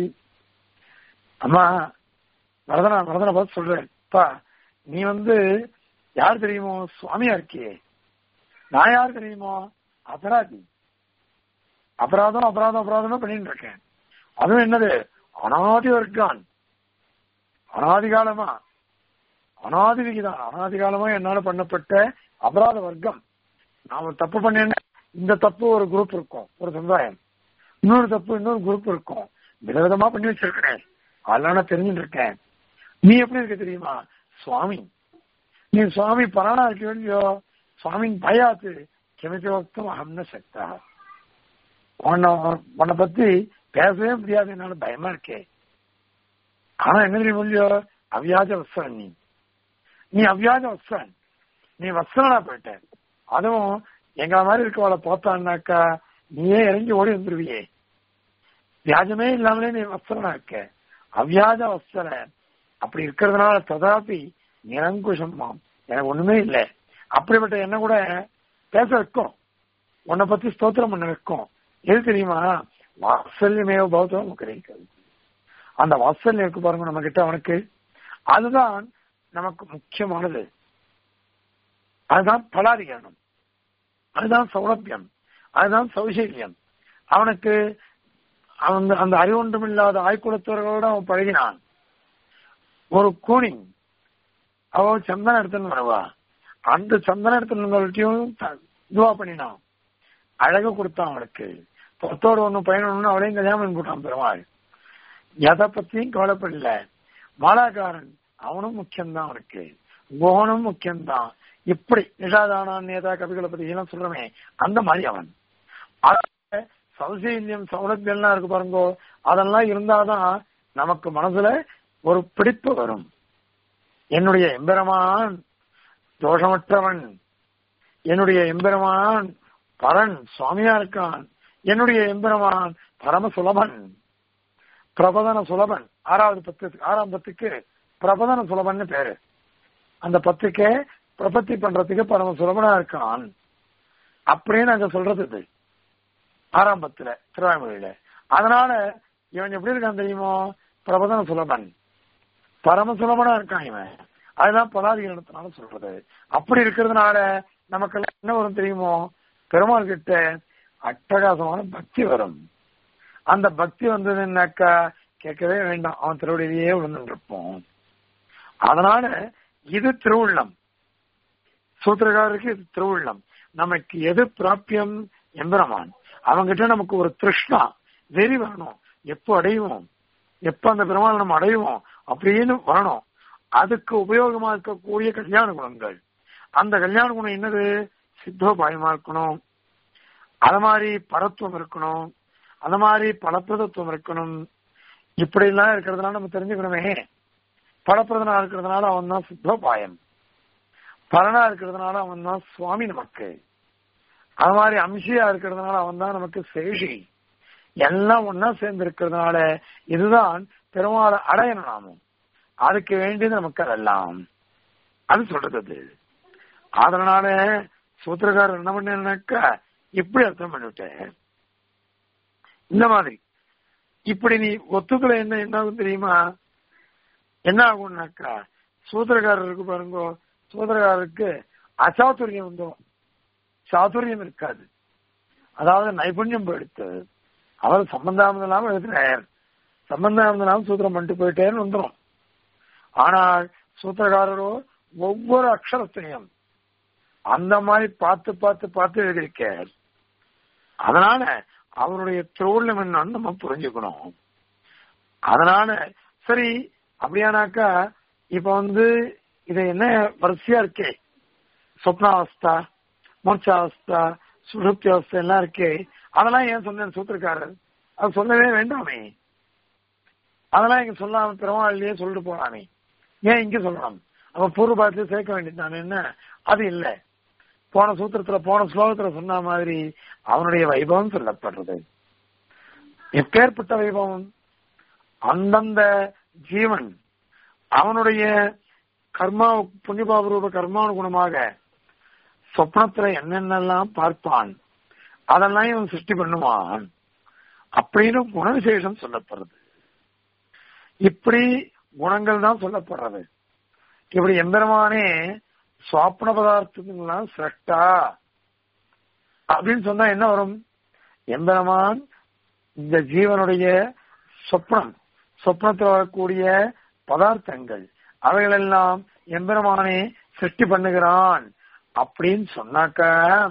அம்மா வரதனா வரதனை பார்த்து சொல்றேன் பா நீ வந்து யார் தெரியுமோ சுவாமியா இருக்கியே நான் யார் தெரியுமோ அபராதி அபராதம் அபராதம் அபராதம் பண்ணிட்டு இருக்கேன் அதுவும் என்னது அனாதி வர்க்கான் அனாதி காலமா அனாதி விகிதான் அனாதி காலமா என்னால பண்ணப்பட்ட அபராத வர்க்கம் நான் ஒரு தப்பு பண்ணேன்னா இந்த தப்பு ஒரு குரூப் இருக்கும் ஒரு சமுதாயம் இன்னொரு தப்பு இன்னொரு குரூப் இருக்கும் விதவிதமா பண்ணி வச்சிருக்கிறேன் அதெல்லாம் நான் தெரிஞ்சுட்டு இருக்கேன் நீ எப்படி இருக்க தெரியுமா சுவாமி நீ சுவாமி பராணா இருக்க வேண்டியோ சுவாமின் பயாத்து கிமத்தி வக்தம் அகம்ன சக்தா உன்னை உன்னை பத்தி பேசவே முடியாது என்னால பயமா இருக்கே ஆனா என்ன தெரியும் இல்லையோ அவ்யாஜ வஸ்திரன் நீ நீ அவ்யாஜ வஸ்திரன் நீ வஸ்திரனா போயிட்ட அதுவும் எங்களை மாதிரி இருக்கவளை பார்த்தான்னாக்கா நீயே இறங்கி ஓடி வந்துருவியே வியாஜமே இல்லாமலே நீ வஸ்திரனா இருக்க அவ்யாஜ வஸ்திர அப்படி இருக்கிறதுனால ததாபி நிரங்குஷமாம் எனக்கு ஒண்ணுமே இல்லை அப்படிப்பட்ட என்ன கூட பேச வைக்கும் உன்னை பத்தி ஸ்தோத்திரம் பண்ண வைக்கும் எது தெரியுமா வாத்சல்யமேவ பௌத்தம் கிடைக்காது அந்த வாத்சல்யம் இருக்கு பாருங்க நம்ம கிட்ட அவனுக்கு அதுதான் நமக்கு முக்கியமானது அதுதான் பலாதிகரணம் அதுதான் சௌலபியம் அதுதான் சௌசல்யம் அவனுக்கு அவன் அந்த அறிவொன்றும் இல்லாத ஆய்குலத்தவர்களோட அவன் பழகினான் ஒரு கூனிங் அவ சந்தன எடுத்துன்னு வருவா அந்த சந்தன எடுத்துன்னு இதுவா பண்ணினான் அழகு கொடுத்தான் அவளுக்கு பத்தோடு ஒண்ணு பயணம்னு அவளையும் கல்யாணம் பண்ணி போட்டான் பெருமாள் எதை பத்தியும் கவலைப்படல மாலாக்காரன் அவனும் முக்கியம்தான் அவனுக்கு கோகனும் முக்கியம்தான் இப்படி நிஷாதானான் நேதா கவிகளை பத்தி எல்லாம் சொல்றமே அந்த மாதிரி அவன் சௌசீல்யம் சௌலபியம்லாம் இருக்கு பாருங்கோ அதெல்லாம் இருந்தாதான் நமக்கு மனசுல ஒரு பிடிப்பு வரும் என்னுடைய எம்பெருமான் தோஷமற்றவன் என்னுடைய எம்பெருமான் பரன் சுவாமியா இருக்கான் என்னுடைய எம்பெருமான் பரம சுலபன் பிரபதன சுலபன் ஆறாவது பத்து ஆறாம் பத்துக்கு பிரபதன சுலபன் பேரு அந்த பத்துக்கே பிரபத்தி பண்றதுக்கு பரம சுலபனா இருக்கான் அப்படின்னு அங்க சொல்றது இது ஆறாம் பத்துல திருவாய்மொழியில அதனால இவன் எப்படி இருக்கான் தெரியுமோ பிரபதன சுலபன் பரம சுலபனா இருக்கான் இவன் அதுதான் பலாதிகரணத்தினால சொல்றது அப்படி இருக்கிறதுனால நமக்கு என்ன வரும் தெரியுமோ பெருமாள் கிட்ட அட்டகாசமான பக்தி வரும் அந்த பக்தி வந்ததுன்னாக்கா கேட்கவே வேண்டாம் அவன் திருவடியிலேயே விழுந்து இருப்போம் அதனால இது திருவுள்ளம் சூத்திரகாரருக்கு இது திருவுள்ளம் நமக்கு எது பிராப்பியம் எம்பெருமான் அவங்கிட்ட நமக்கு ஒரு திருஷ்ணா வெறி வரணும் எப்போ அடைவோம் எப்ப அந்த பெருமாள் நம்ம அடைவோம் அப்படின்னு வரணும் அதுக்கு உபயோகமா இருக்கக்கூடிய கல்யாண குணங்கள் அந்த கல்யாண குணம் என்னது சித்தோபாயமா இருக்கணும் அது மாதிரி பரத்துவம் இருக்கணும் அந்த மாதிரி பலப்பிரதத்துவம் இருக்கணும் இப்படி எல்லாம் இருக்கிறதுனால நம்ம தெரிஞ்சுக்கணுமே பலப்பிரதனா இருக்கிறதுனால அவன் தான் சித்தோபாயம் பலனா இருக்கிறதுனால அவன் தான் சுவாமி நமக்கு அது மாதிரி அம்சியா இருக்கிறதுனால அவன் தான் நமக்கு சேஷி எல்லாம் ஒன்னா சேர்ந்து இருக்கிறதுனால இதுதான் பெருமாளை அடையணும் நாமும் அதுக்கு வேண்டியது நமக்கு அதெல்லாம் அது சொல்றது அது அதனால சூத்திரக்காரர் என்ன பண்ணாக்கா இப்படி அர்த்தம் பண்ணிவிட்டேன் இந்த மாதிரி இப்படி நீ ஒத்துக்கல என்ன என்ன ஆகும் தெரியுமா என்ன ஆகும்னாக்கா சூத்திரக்காரருக்கு பாருங்க சூத்திரக்காரருக்கு அசாத்துரியம் வந்துடும் சாதுரியம் இருக்காது அதாவது நைபுண்யம் போயிடுத்து அவர் சம்பந்தம் இல்லாம எழுதுறார் சம்பந்தம் இல்லாம சூத்திரம் பண்ணிட்டு போயிட்டேன்னு வந்துடும் ஆனால் சூத்திரக்காரரோ ஒவ்வொரு அக்ஷரத்தையும் அந்த மாதிரி பார்த்து பார்த்து பார்த்து எழுதியிருக்கார் அதனால அவருடைய திருவுள்ளம் என்னன்னு நம்ம புரிஞ்சுக்கணும் அதனால சரி அப்படியானாக்கா இப்ப வந்து இது என்ன வரிசையா இருக்கே சொப்னாவஸ்தா மூர்ச்சாவஸ்தா சுஷுப்தி அவஸ்தா எல்லாம் இருக்கே அதெல்லாம் ஏன் சொன்னேன் சூத்திரக்காரர் அது சொல்லவே வேண்டாமே அதெல்லாம் இங்க சொல்லாம பெருமாள்லயே சொல்லிட்டு போறானே ஏன் இங்க சொல்லணும் அவன் பூர்வபாதத்திலே சேர்க்க வேண்டியது என்ன அது இல்லை போன சூத்திரத்துல போன ஸ்லோகத்துல சொன்ன மாதிரி அவனுடைய வைபவம் சொல்லப்படுறது எப்பேற்பட்ட வைபவம் அந்தந்த ஜீவன் அவனுடைய கர்மா புண்ணியபாப ரூப கர்மானுகுணமாக சொப்னத்துல என்னென்னலாம் பார்ப்பான் அதெல்லாம் இவன் சிருஷ்டி பண்ணுவான் அப்படின்னு குணவிசேஷம் சொல்லப்படுறது இப்படி குணங்கள் தான் சொல்லப்படுறது இப்படி எம்பெருமானே சுவாப்ன பதார்த்தங்கள்லாம் சிரஷ்டா அப்படின்னு சொன்னா என்ன வரும் எம்பெருமான் இந்த ஜீவனுடைய சொப்னம் சொப்னத்தில் வரக்கூடிய பதார்த்தங்கள் அவைகளெல்லாம் எம்பெருமானே சிருஷ்டி பண்ணுகிறான் அப்படின்னு சொன்னாக்க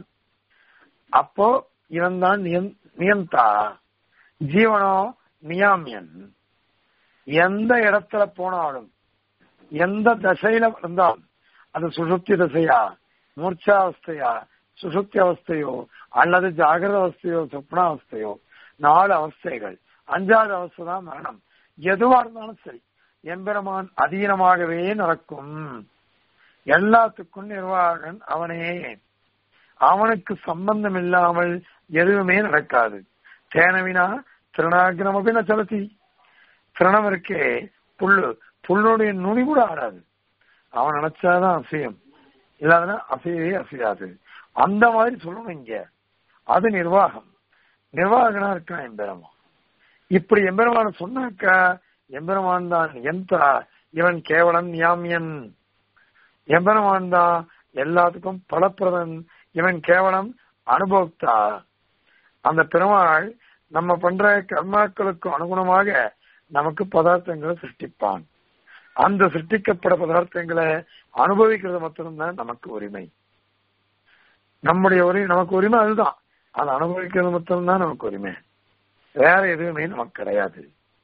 அப்போ இவன் தான் நியந்தா ஜீவனோ நியாமியன் எந்த இடத்துல போனாலும் எந்த தசையில இருந்தாலும் அது சுசுப்தி தசையா மூர்ச்சாவஸ்தையா சுசுப்தி அவஸ்தையோ அல்லது ஜாகிரத அவஸ்தையோ சொப்னாவஸ்தையோ நாலு அவஸ்தைகள் அஞ்சாவது அவஸ்தை தான் மரணம் எதுவா இருந்தாலும் சரி எம்பெருமான் அதீனமாகவே நடக்கும் எல்லாத்துக்கும் நிர்வாகன் அவனே அவனுக்கு சம்பந்தம் இல்லாமல் எதுவுமே நடக்காது தேனவினா திருநாகிரம் அப்படின்னா செலுத்தி திரணம் இருக்கே புல்லு புல்லுடைய நுனி கூட ஆடாது அவன் நினைச்சாதான் அசையும் இல்லாதனா அசையவே அசையாது அந்த மாதிரி சொல்லணும் இங்க அது நிர்வாகம் நிர்வாகனா இருக்கான் எம்பெருமான் இப்படி எம்பெருமான சொன்னாக்கா எம்பெருமான் தான் எந்தா இவன் கேவலம் நியாமியன் எம்பெருமான் தான் எல்லாத்துக்கும் பலப்பிரதன் இவன் கேவலம் அனுபவத்தா அந்த பெருமாள் நம்ம பண்ற கர்மாக்களுக்கு அனுகுணமாக நமக்கு பதார்த்தங்களை சிருஷ்டிப்பான் அந்த சிருஷ்டிக்கப்பட பதார்த்தங்களை அனுபவிக்கிறது மட்டும்தான் நமக்கு உரிமை நம்முடைய உரிமை நமக்கு உரிமை அதுதான் அதை அனுபவிக்கிறது மட்டும்தான் நமக்கு உரிமை வேற எதுவுமே நமக்கு கிடையாது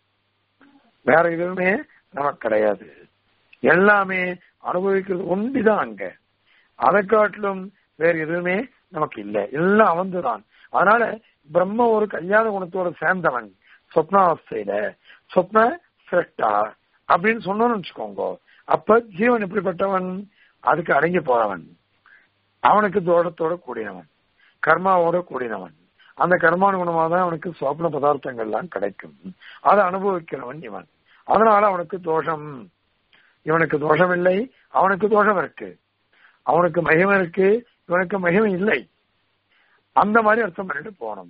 வேற எதுவுமே நமக்கு கிடையாது எல்லாமே அனுபவிக்கிறது ஒண்டிதான் அங்க அதை காட்டிலும் வேற எதுவுமே நமக்கு இல்லை எல்லாம் அவன்துதான் அதனால பிரம்ம ஒரு கல்யாண குணத்தோட சேர்ந்தவன் சொப்னாவஸ்தையில சொப்ன சிரஷ்டா அப்படின்னு சொன்னோம்னு வச்சுக்கோங்க அப்ப ஜீவன் எப்படிப்பட்டவன் அதுக்கு அடங்கி போறவன் அவனுக்கு தோடத்தோட கூடினவன் கர்மாவோட கூடினவன் அந்த கர்மானுகுணமாக தான் அவனுக்கு சோப்பன பதார்த்தங்கள் எல்லாம் கிடைக்கும் அதை அனுபவிக்கிறவன் இவன் அதனால அவனுக்கு தோஷம் இவனுக்கு தோஷம் இல்லை அவனுக்கு தோஷம் இருக்கு அவனுக்கு மகிமை இருக்கு இவனுக்கு மகிமை இல்லை அந்த மாதிரி அர்த்தம் பண்ணிட்டு போனோம்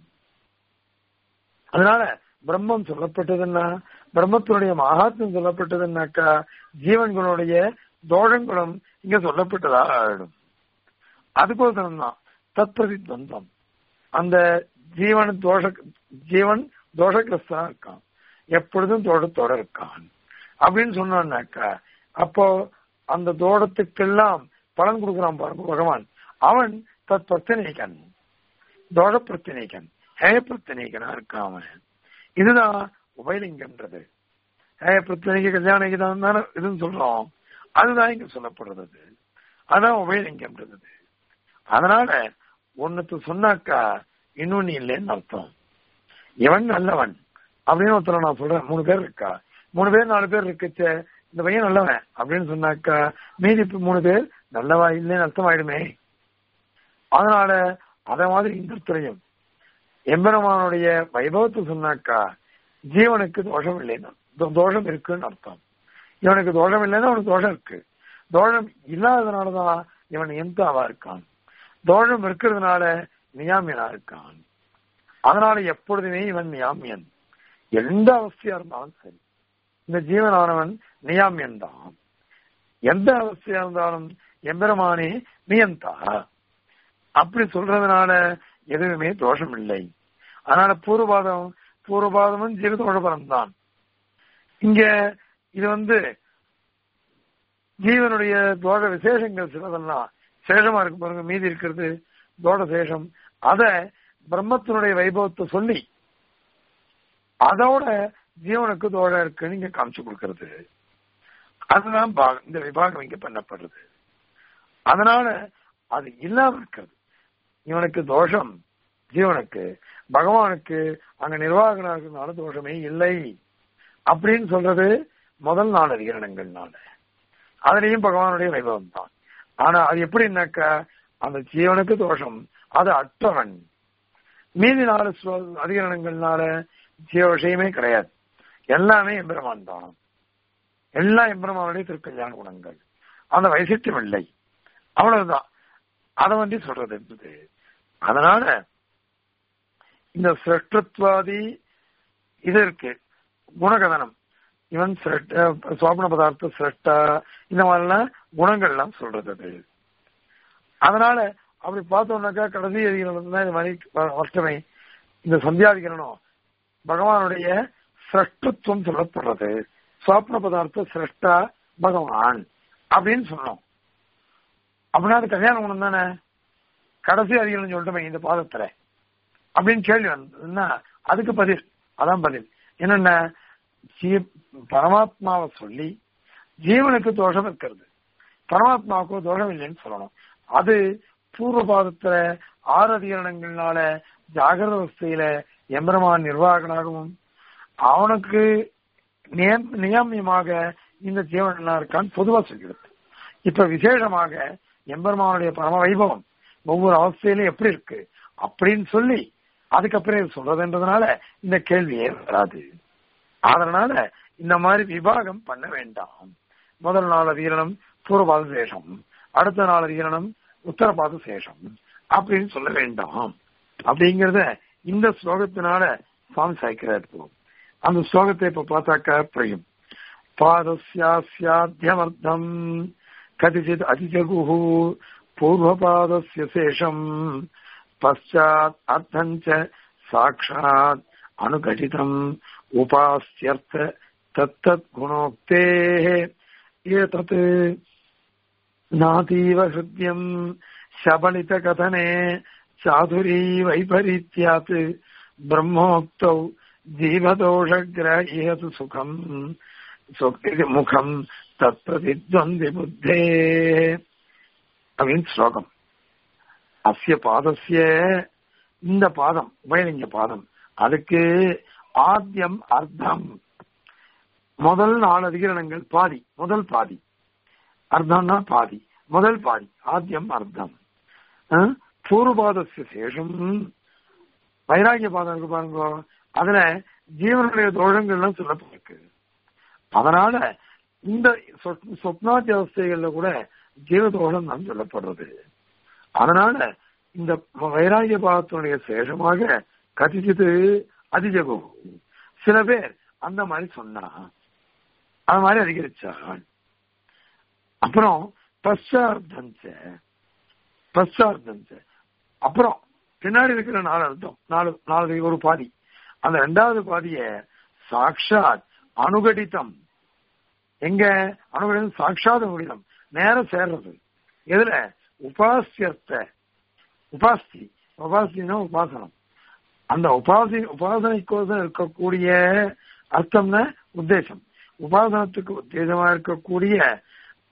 அதனால பிரம்மம் சொல்லப்பட்டதுன்னா பிரம்மத்தினுடைய மகாத்மியம் சொல்லப்பட்டதுன்னாக்கா ஜீவன்களுடைய தோஷங்களும் இங்க சொல்லப்பட்டதா ஆயிடும் அதுக்கோசரம் தான் தத்பிரதி துவந்தம் அந்த ஜீவன் தோஷ ஜீவன் தோஷகிரஸ்தா இருக்கான் எப்பொழுதும் தோட்டத்தோட இருக்கான் அப்படின்னு சொன்னான்னாக்கா அப்போ அந்த தோடத்துக்கெல்லாம் பலன் கொடுக்குறான் பாருங்க பகவான் அவன் தத் பிரச்சனைக்கன் தோஷ பிரச்சனைக்கன் ஹேய பிரச்சனைக்கனா இருக்கான் அவன் இதுதான் உபயலிங்கம்ன்றது ஹேய பிரச்சனைக்கு கல்யாணிக்கு தான் இதுன்னு சொல்றோம் அதுதான் இங்க சொல்லப்படுறது அதான் உபயலிங்கம்ன்றது அதனால ஒன்னுத்து சொன்னாக்கா இன்னொன்னு இல்லைன்னு அர்த்தம் இவன் நல்லவன் அப்படின்னு ஒருத்தர் நான் சொல்றேன் மூணு பேர் இருக்கா மூணு பேர் நாலு பேர் இருக்குச்ச இந்த பையன் நல்லவன் அப்படின்னு சொன்னாக்கா மீதி மூணு பேர் நல்லவா இல்லைன்னு அர்த்தம் ஆயிடுமே அதனால அத மாதிரி இந்த துறையும் எம்பெருமானுடைய வைபவத்தை சொன்னாக்கா ஜீவனுக்கு தோஷம் இல்லைன்னு தோஷம் இருக்குன்னு அர்த்தம் இவனுக்கு தோஷம் இல்லைன்னா அவனுக்கு தோஷம் இருக்கு தோஷம் இல்லாததுனாலதான் இவன் எந்தாவா இருக்கான் தோஷம் இருக்கிறதுனால நியாமியனா இருக்கான் அதனால எப்பொழுதுமே இவன் நியாமியன் எந்த அவஸ்தையா இருந்தாலும் சரி இந்த ஜீவனானவன் நியாமியன் தான் எந்த அவஸ்தையா இருந்தாலும் எம்பெருமானே நியந்தா அப்படி சொல்றதுனால எதுவுமே தோஷம் இல்லை அதனால பூர்வபாதம் பூர்வபாதமும் ஜீவதோஷபரம் தான் இங்க இது வந்து ஜீவனுடைய தோஷ விசேஷங்கள் சிலதெல்லாம் சேஷமா இருக்கு பாருங்க மீதி இருக்கிறது தோஷ சேஷம் அத பிரம்மத்தினுடைய வைபவத்தை சொல்லி அதோட ஜீவனுக்கு தோஷம் இருக்குன்னு இங்க காமிச்சு கொடுக்கறது அதுதான் இந்த விபாகம் இங்க பண்ணப்படுறது அதனால அது இல்லாம இருக்கிறது இவனுக்கு தோஷம் ஜீவனுக்கு பகவானுக்கு அங்க நிர்வாகனா இருக்கிறதுனால தோஷமே இல்லை அப்படின்னு சொல்றது முதல் நாள் அதிகரணங்கள்னால அதுலயும் பகவானுடைய வைபவம் தான் ஆனா அது எப்படின்னாக்கா அந்த ஜீவனுக்கு தோஷம் அது அற்றவன் மீதி நாலு அதிகரணங்கள்னால ஜீவ விஷயமே கிடையாது எல்லாமே எம்பெருமான் தான் எல்லா எம்பெருமானுடைய திருக்கல்யாண குணங்கள் அந்த வைசிஷ்டம் இல்லை அவ்வளவுதான் அதை வந்து சொல்றது இருந்தது அதனால இந்த சிரஷ்டத்வாதி இது இருக்கு குணகதனம் இவன் சோபன பதார்த்த சிரஷ்டா இந்த மாதிரிலாம் குணங்கள்லாம் சொல்றது அது அதனால அப்படி பார்த்தோம்னாக்கா கடைசி அதிகரணம் தான் இந்த மாதிரி வருஷமே இந்த சந்தியாதிகரணம் பகவானுடைய சிரஷ்டத்துவம் சொல்லப்படுறது சோப்ன பதார்த்த சிரஷ்டா பகவான் அப்படின்னு சொன்னோம் அப்படின்னா அது கல்யாண குணம் தானே கடைசி அதிகம் சொல்லிட்டோமே இந்த பாதத்துல அப்படின்னு கேள்வி வந்ததுன்னா அதுக்கு பதில் அதான் பதில் என்னென்ன பரமாத்மாவை சொல்லி ஜீவனுக்கு தோஷம் இருக்கிறது பரமாத்மாவுக்கு தோஷம் இல்லைன்னு சொல்லணும் அது பூர்வ பாதத்துல ஆறு அதிகரணங்கள்னால ஜாகிரத அவஸ்தையில எம்பெருமான் நிர்வாகனாகவும் அவனுக்கு நியமியமாக இந்த ஜீவன் எல்லாம் இருக்கான்னு பொதுவா சொல்கிறது இப்ப விசேஷமாக எம்பெருமானுடைய பரம வைபவம் ஒவ்வொரு அவஸ்தையிலும் எப்படி இருக்கு அப்படின்னு சொல்லி அதுக்கப்புறம் சொல்றதுன்றதுனால இந்த கேள்வியே வராது அதனால இந்த மாதிரி விவாகம் பண்ண வேண்டாம் முதல் நாள் அதிகரணம் பூர்வபாத சேஷம் அடுத்த நாள் அதிகரணம் உத்தரபாத சேஷம் அப்படின்னு சொல்ல வேண்டாம் அப்படிங்கறத இந்த ஸ்லோகத்தினால சுவாமி சாய்க்கிறார் அந்த ஸ்லோகத்தை இப்ப பார்த்தாக்க புரியும் பாதஸ்யாஸ்யாத்தியமர்த்தம் கதிச்சித் அதிஜகு பூர்வபாதஸ்ய சேஷம் பశ్చాத் அர்த்தஞ்ச சாட்சாத் அனுகடிதம் உபாஸ்யர்த்த தத்தத் குணோக்தே ஏதத் நாதீவ ஹிருத்யம் சபலித கதனே சாதுரி வைபரீத்யாத் பிரம்மோக்தௌ ஜீவதோஷகிரஹீயது சுகம் முகம் தத் பிரதித்வந்தி புத்தே அப்படின்னு ஸ்லோகம் அஸ்ய பாதஸ்ய இந்த பாதம் உபயலிங்க பாதம் அதுக்கு ஆத்தியம் அர்த்தம் முதல் நாலு அதிகரணங்கள் பாதி முதல் பாதி அர்த்தம்னா பாதி முதல் பாதி ஆத்தியம் அர்த்தம் பூர்வபாதஸ்ய சேஷம் வைராகிய பாதம் இருக்கு பாருங்க அதுல ஜீவனுடைய தோஷங்கள்லாம் சொல்லப்பட்டிருக்கு அதனால இந்த சொப்னாத்தி அவஸ்தைகள்ல கூட ஜீவதோஷம் தான் சொல்லப்படுறது அதனால இந்த வைராகிய பாவத்தினுடைய சேஷமாக கதிச்சது அதிஜகோ சில பேர் அந்த மாதிரி சொன்னா அது மாதிரி அதிகரிச்சான் அப்புறம் பశ్చాர்த்தஞ்ச பశ్చాர்த்தஞ்ச அப்புறம் பின்னாடி இருக்கிற நாலு அர்த்தம் நாலு நாலு ஒரு பாதி அந்த ரெண்டாவது பாதிய சாட்சாத் அனுகடித்தம் எங்க அனுகடிதம் சாட்சாத் அனுகடிதம் நேரம் சேர்றது எதுல உபாசியர்த்த உபாஸ்தி உபாஸ்தினா உபாசனம் அந்த உபாசி உபாசனைக்கோசம் இருக்கக்கூடிய அர்த்தம்னா உத்தேசம் உபாசனத்துக்கு உத்தேசமா இருக்கக்கூடிய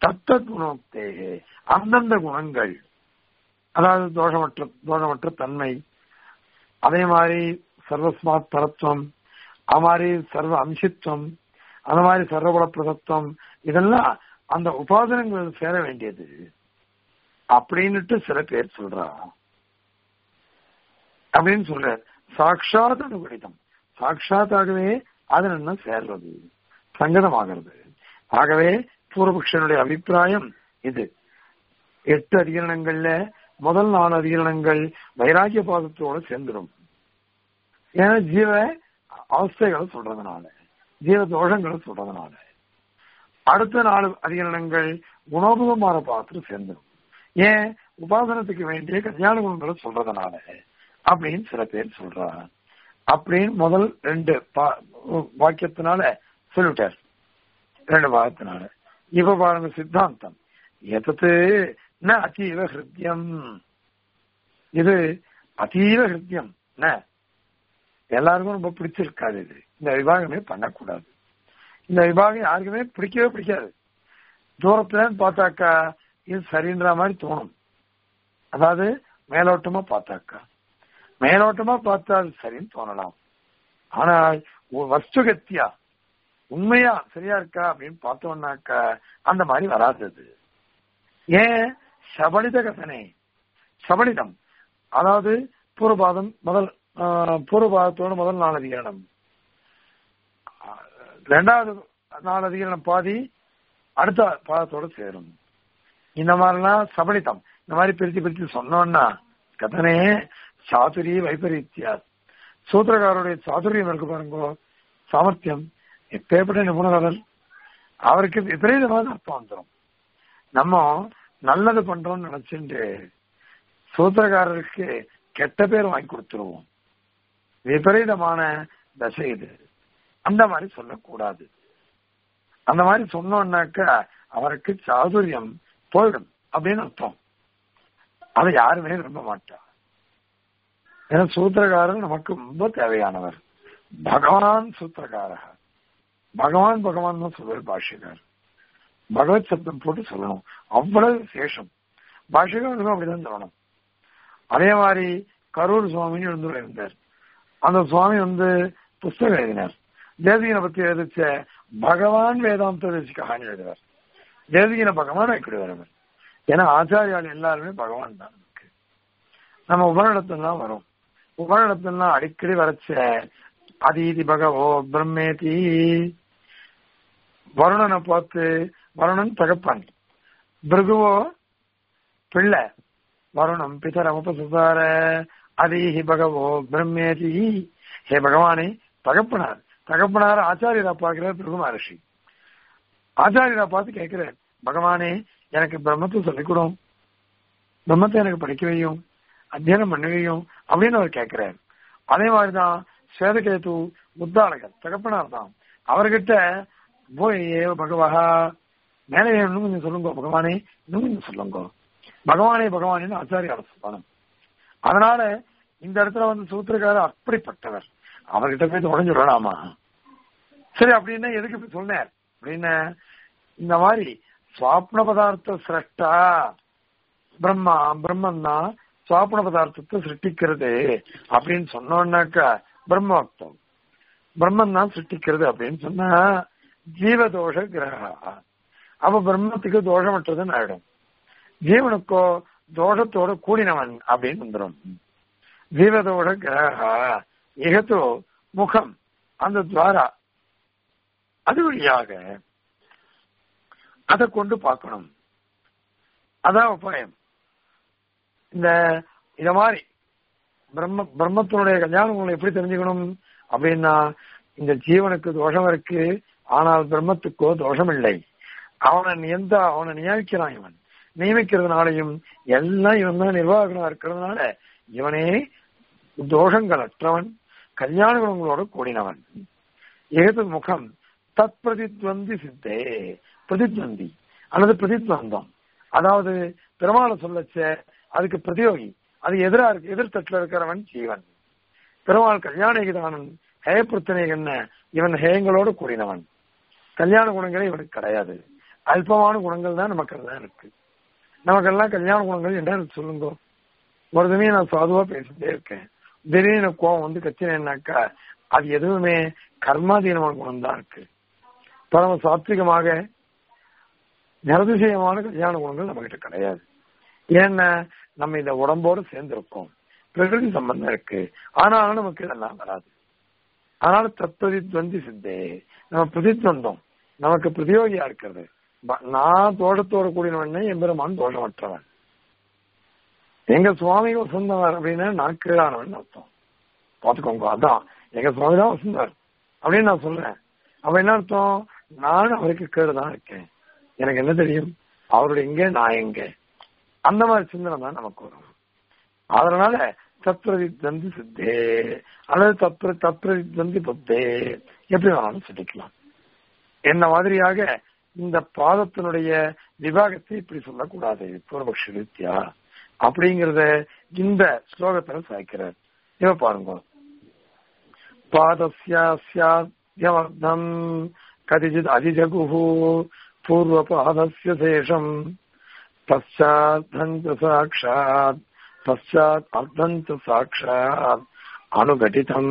தத்த குணத்தே அந்தந்த குணங்கள் அதாவது தோஷமற்ற தோஷமற்ற தன்மை அதே மாதிரி சர்வஸ்மாத் பரத்துவம் அது மாதிரி சர்வ அம்சித்துவம் அந்த மாதிரி சர்வபல பிரதத்துவம் இதெல்லாம் அந்த உபாதனங்கள் சேர வேண்டியது அப்படின்னுட்டு சில பேர் சொல்றா அப்படின்னு சொல்ற சாட்சாத் அனுகூலிதம் சாட்சாத்தாகவே அது என்ன சேர்றது சங்கதமாகிறது ஆகவே பூர்வபக்ஷனுடைய அபிப்பிராயம் இது எட்டு அதிகரணங்கள்ல முதல் நாலு அதிகரணங்கள் வைராக்கிய பாதத்தோட சேர்ந்துடும் ஏன்னா ஜீவ அவஸ்தைகளை சொல்றதுனால ஜீவ தோஷங்களை சொல்றதுனால அடுத்த நாலு அதிகரணங்கள் குணோபகமான பாதத்தில் சேர்ந்துடும் ஏன் உபாசனத்துக்கு வேண்டிய கல்யாண குணங்களை சொல்றதுனால அப்படின்னு சில பேர் சொல்றாங்க அப்படின்னு முதல் ரெண்டு வாக்கியத்தினால சொல்லிட்டார் ரெண்டு பாகத்தினால இப்ப பாருங்க சித்தாந்தம் எதத்து ந அதீவ ஹிருத்யம் இது அதீவ ஹிருத்யம் ந எல்லாருக்கும் ரொம்ப பிடிச்சிருக்காது இது இந்த விபாகமே பண்ணக்கூடாது இந்த விபாகம் யாருக்குமே பிடிக்கவே பிடிக்காது தூரத்துல பார்த்தாக்கா இது சரின்ற மாதிரி தோணும் அதாவது மேலோட்டமா பார்த்தாக்கா மேலோட்டமா பார்த்தா அது சரின்னு தோணலாம் ஆனால் வஸ்துகத்தியா உண்மையா சரியா இருக்கா அப்படின்னு பார்த்தோம்னாக்கா அந்த மாதிரி வராது அது ஏன் சபலித கதனை சபலிதம் அதாவது பூர்வபாதம் முதல் பூர்வபாதத்தோட முதல் நாலு அதிகரணம் ரெண்டாவது நாலு அதிகரணம் பாதி அடுத்த பாதத்தோட சேரும் இந்த மாதிரிலாம் சபலிதம் இந்த மாதிரி பிரித்து பிரித்து சொன்னோம்னா கதனே சாதுரி வைபரீத்தியா சூத்திரக்காரருடைய சாதுரியம் இருக்கு பாருங்க சாமர்த்தியம் எப்பேற்பட்ட நிபுணர் அவருக்கு விபரீதமான அர்த்தம் வந்துடும் நம்ம நல்லது பண்றோம்னு நினைச்சுட்டு சூத்திரக்காரருக்கு கெட்ட பேர் வாங்கி கொடுத்துருவோம் விபரீதமான தசை இது அந்த மாதிரி சொல்லக்கூடாது அந்த மாதிரி சொன்னோம்னாக்கா அவருக்கு சாதுரியம் போயிடும் அப்படின்னு அர்த்தம் அதை யாருமே விரும்ப மாட்டா ஏன்னா சூத்திரக்காரர் நமக்கு ரொம்ப தேவையானவர் பகவான் சூத்திரக்காரர் பகவான் பகவான் தான் சொல்வார் பாஷ்யக்கார் பகவத் சப்தம் போட்டு சொல்லணும் அவ்வளவு விசேஷம் பாஷ்யக்காரருக்கும் அப்படிதான் சொல்லணும் அதே மாதிரி கரூர் சுவாமின்னு எழுந்து இருந்தார் அந்த சுவாமி வந்து புஸ்தகம் எழுதினார் தேசிகனை பத்தி எழுதிச்ச பகவான் வேதாந்த தேசிகான்னு எழுதுவார் தேசிகனை பகவான் வைக்கிடுவார் அவர் ஏன்னா ஆச்சாரியால் எல்லாருமே பகவான் தான் நமக்கு நம்ம உபரிடத்துலாம் வரும் உபரிடத்துலாம் அடிக்கடி வரைச்ச அதீதி பகவோ பிரம்மேதி வருணனை பார்த்து வருணன் தகப்பன் பிருகுவோ பிள்ளை வருணம் பிதரம் உபசுதார அதீஹி பகவோ பிரம்மேதி ஹே பகவானே தகப்பனார் தகப்பனார் ஆச்சாரியரா பார்க்கிறார் பிருகு மகர்ஷி ஆச்சாரியரா பார்த்து கேட்கிறார் பகவானே எனக்கு பிரம்மத்தை சொல்லிக் கொடும் பிரம்மத்தை எனக்கு படிக்க வையும் அத்தியனம் பண்ண வையும் அப்படின்னு அவர் கேட்கிறார் அதே மாதிரிதான் சேதகேது முத்தாளகர் தகப்பனார் தான் அவர்கிட்ட போய் ஏ பகவஹா மேலே இன்னும் கொஞ்சம் சொல்லுங்க பகவானே இன்னும் கொஞ்சம் சொல்லுங்க பகவானே பகவானே ஆச்சாரியார் சொல்லணும் அதனால இந்த இடத்துல வந்து சூத்திரக்காரர் அப்படிப்பட்டவர் அவர்கிட்ட போய் தொடர்ந்து விடலாமா சரி அப்படின்னா எதுக்கு இப்படி சொன்னார் அப்படின்னு இந்த மாதிரி சுவாப்ன பதார்த்த சிரஷ்டா பிரம்மா பிரம்மன் தான் சுவாப்ன பதார்த்தத்தை சிருஷ்டிக்கிறது அப்படின்னு சொன்னோம்னாக்கா பிரம்மோக்தம் பிரம்மன் தான் சிருஷ்டிக்கிறது அப்படின்னு சொன்னா ஜீவதோஷ கிரகா அப்ப பிரம்மத்துக்கு தோஷமற்றதுன்னு ஆயிடும் ஜீவனுக்கோ தோஷத்தோட கூடினவன் அப்படின்னு வந்துடும் ஜீவதோட கிரகா இகத்தோ முகம் அந்த துவாரா அது வழியாக அதை கொண்டு பார்க்கணும் அதான் உபாயம் இந்த இத மாதிரி பிரம்ம பிரம்மத்தினுடைய கல்யாண குணம் எப்படி தெரிஞ்சுக்கணும் அப்படின்னா இந்த ஜீவனுக்கு தோஷம் இருக்கு ஆனால் பிரம்மத்துக்கோ தோஷம் இல்லை அவனை நியந்த அவனை நியமிக்கிறான் இவன் நியமிக்கிறதுனாலையும் எல்லாம் இவன் தான் நிர்வாகனா இருக்கிறதுனால இவனே தோஷங்கள் அற்றவன் கல்யாண குணங்களோட கூடினவன் ஏது முகம் தத் பிரதித்வந்தி சித்தே பிரதித்வந்தி அல்லது பிரதித்வந்தம் அதாவது பெருமாளை சொல்லச்ச அதுக்கு பிரதியோகி அது எதிரா இருக்கு எதிர்த்தட்டுல இருக்கிறவன் ஜீவன் பெருமாள் கல்யாணிகதானன் ஹேயப்பிரத்தனை என்ன இவன் ஹேயங்களோடு கூடினவன் கல்யாண குணங்களே இவனுக்கு கிடையாது அல்பமான குணங்கள் தான் நமக்கு தான் இருக்கு நமக்கெல்லாம் கல்யாண குணங்கள் என்ன இருக்கு சொல்லுங்க ஒரு சமயம் நான் சாதுவா பேசிட்டே இருக்கேன் திடீர்னு கோவம் வந்து கத்தினேன்னாக்கா அது எதுவுமே கர்மாதீனமான குணம் தான் இருக்கு பரம சாத்விகமாக நிரதிசயமான கல்யாண குணங்கள் நம்ம கிட்ட கிடையாது ஏன்னா நம்ம இந்த உடம்போடு சேர்ந்திருக்கோம் பிரகிருதி சம்பந்தம் இருக்கு ஆனாலும் நமக்கு இதெல்லாம் வராது அதனால தத்வதித்வந்தி சித்தே நம்ம பிரதித்வந்தம் நமக்கு பிரதியோகியா இருக்கிறது ப- நான் தோஷத்தோட கூடினவன் எம்பெருமான் தோஷமற்றவன் எங்க சுவாமி வசந்தவர் அப்படின்னா நான் கீழானவன் அர்த்தம் பாத்துக்கோங்க அதான் எங்க சுவாமி தான் வசந்தவர் அப்படின்னு நான் சொல்றேன் அப்ப என்ன அர்த்தம் நான் அவருக்கு கீழே தான் இருக்கேன் எனக்கு என்ன தெரியும் அவருடைய எங்க நான் எங்க அந்த மாதிரி சிந்தனை தான் நமக்கு வரும் அதனால தத்ரதித்வந்தி சித்தே அல்லது தத்ர தத்ரதித்வந்தி புத்தே எப்படி வேணாலும் சொல்லிக்கலாம் என்ன மாதிரியாக இந்த பாதத்தினுடைய விவாகத்தை இப்படி சொல்லக்கூடாது பூர்வபக்ஷ ரீத்யா அப்படிங்கறத இந்த ஸ்லோகத்துல சாய்க்கிறார் இவ பாருங்க பாதஸ்யாஸ்யாத்யமர்த்தம் கதிச்சித் அதிஜகுஹு பூர்வபாதஸ்ய சேஷம் பశ్చాద్ధంచ సాక్షాత్ పశ్చాత్ అర్థంచ సాక్షాత్ అనుఘటితం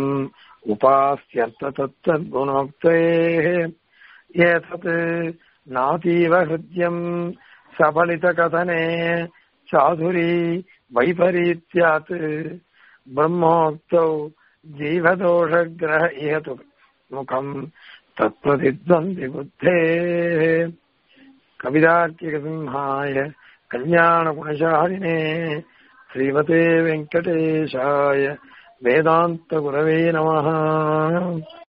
ఉపాస్యర్థతత్గుణోక్తే ఏతత్ నాతీవ హృద్యం సఫలిత కథనే చాధురీ వైపరీత్యాత్ బ్రహ్మోక్తౌ జీవదోషగ్రహ ఇహతు ముఖం తత్ప్రతిద్వంది బుద్ధే कविदार्किकसिंहाय कल्याणगुणशालिने श्रीमते वेङ्कटेशाय वेदान्तगुरवे नमः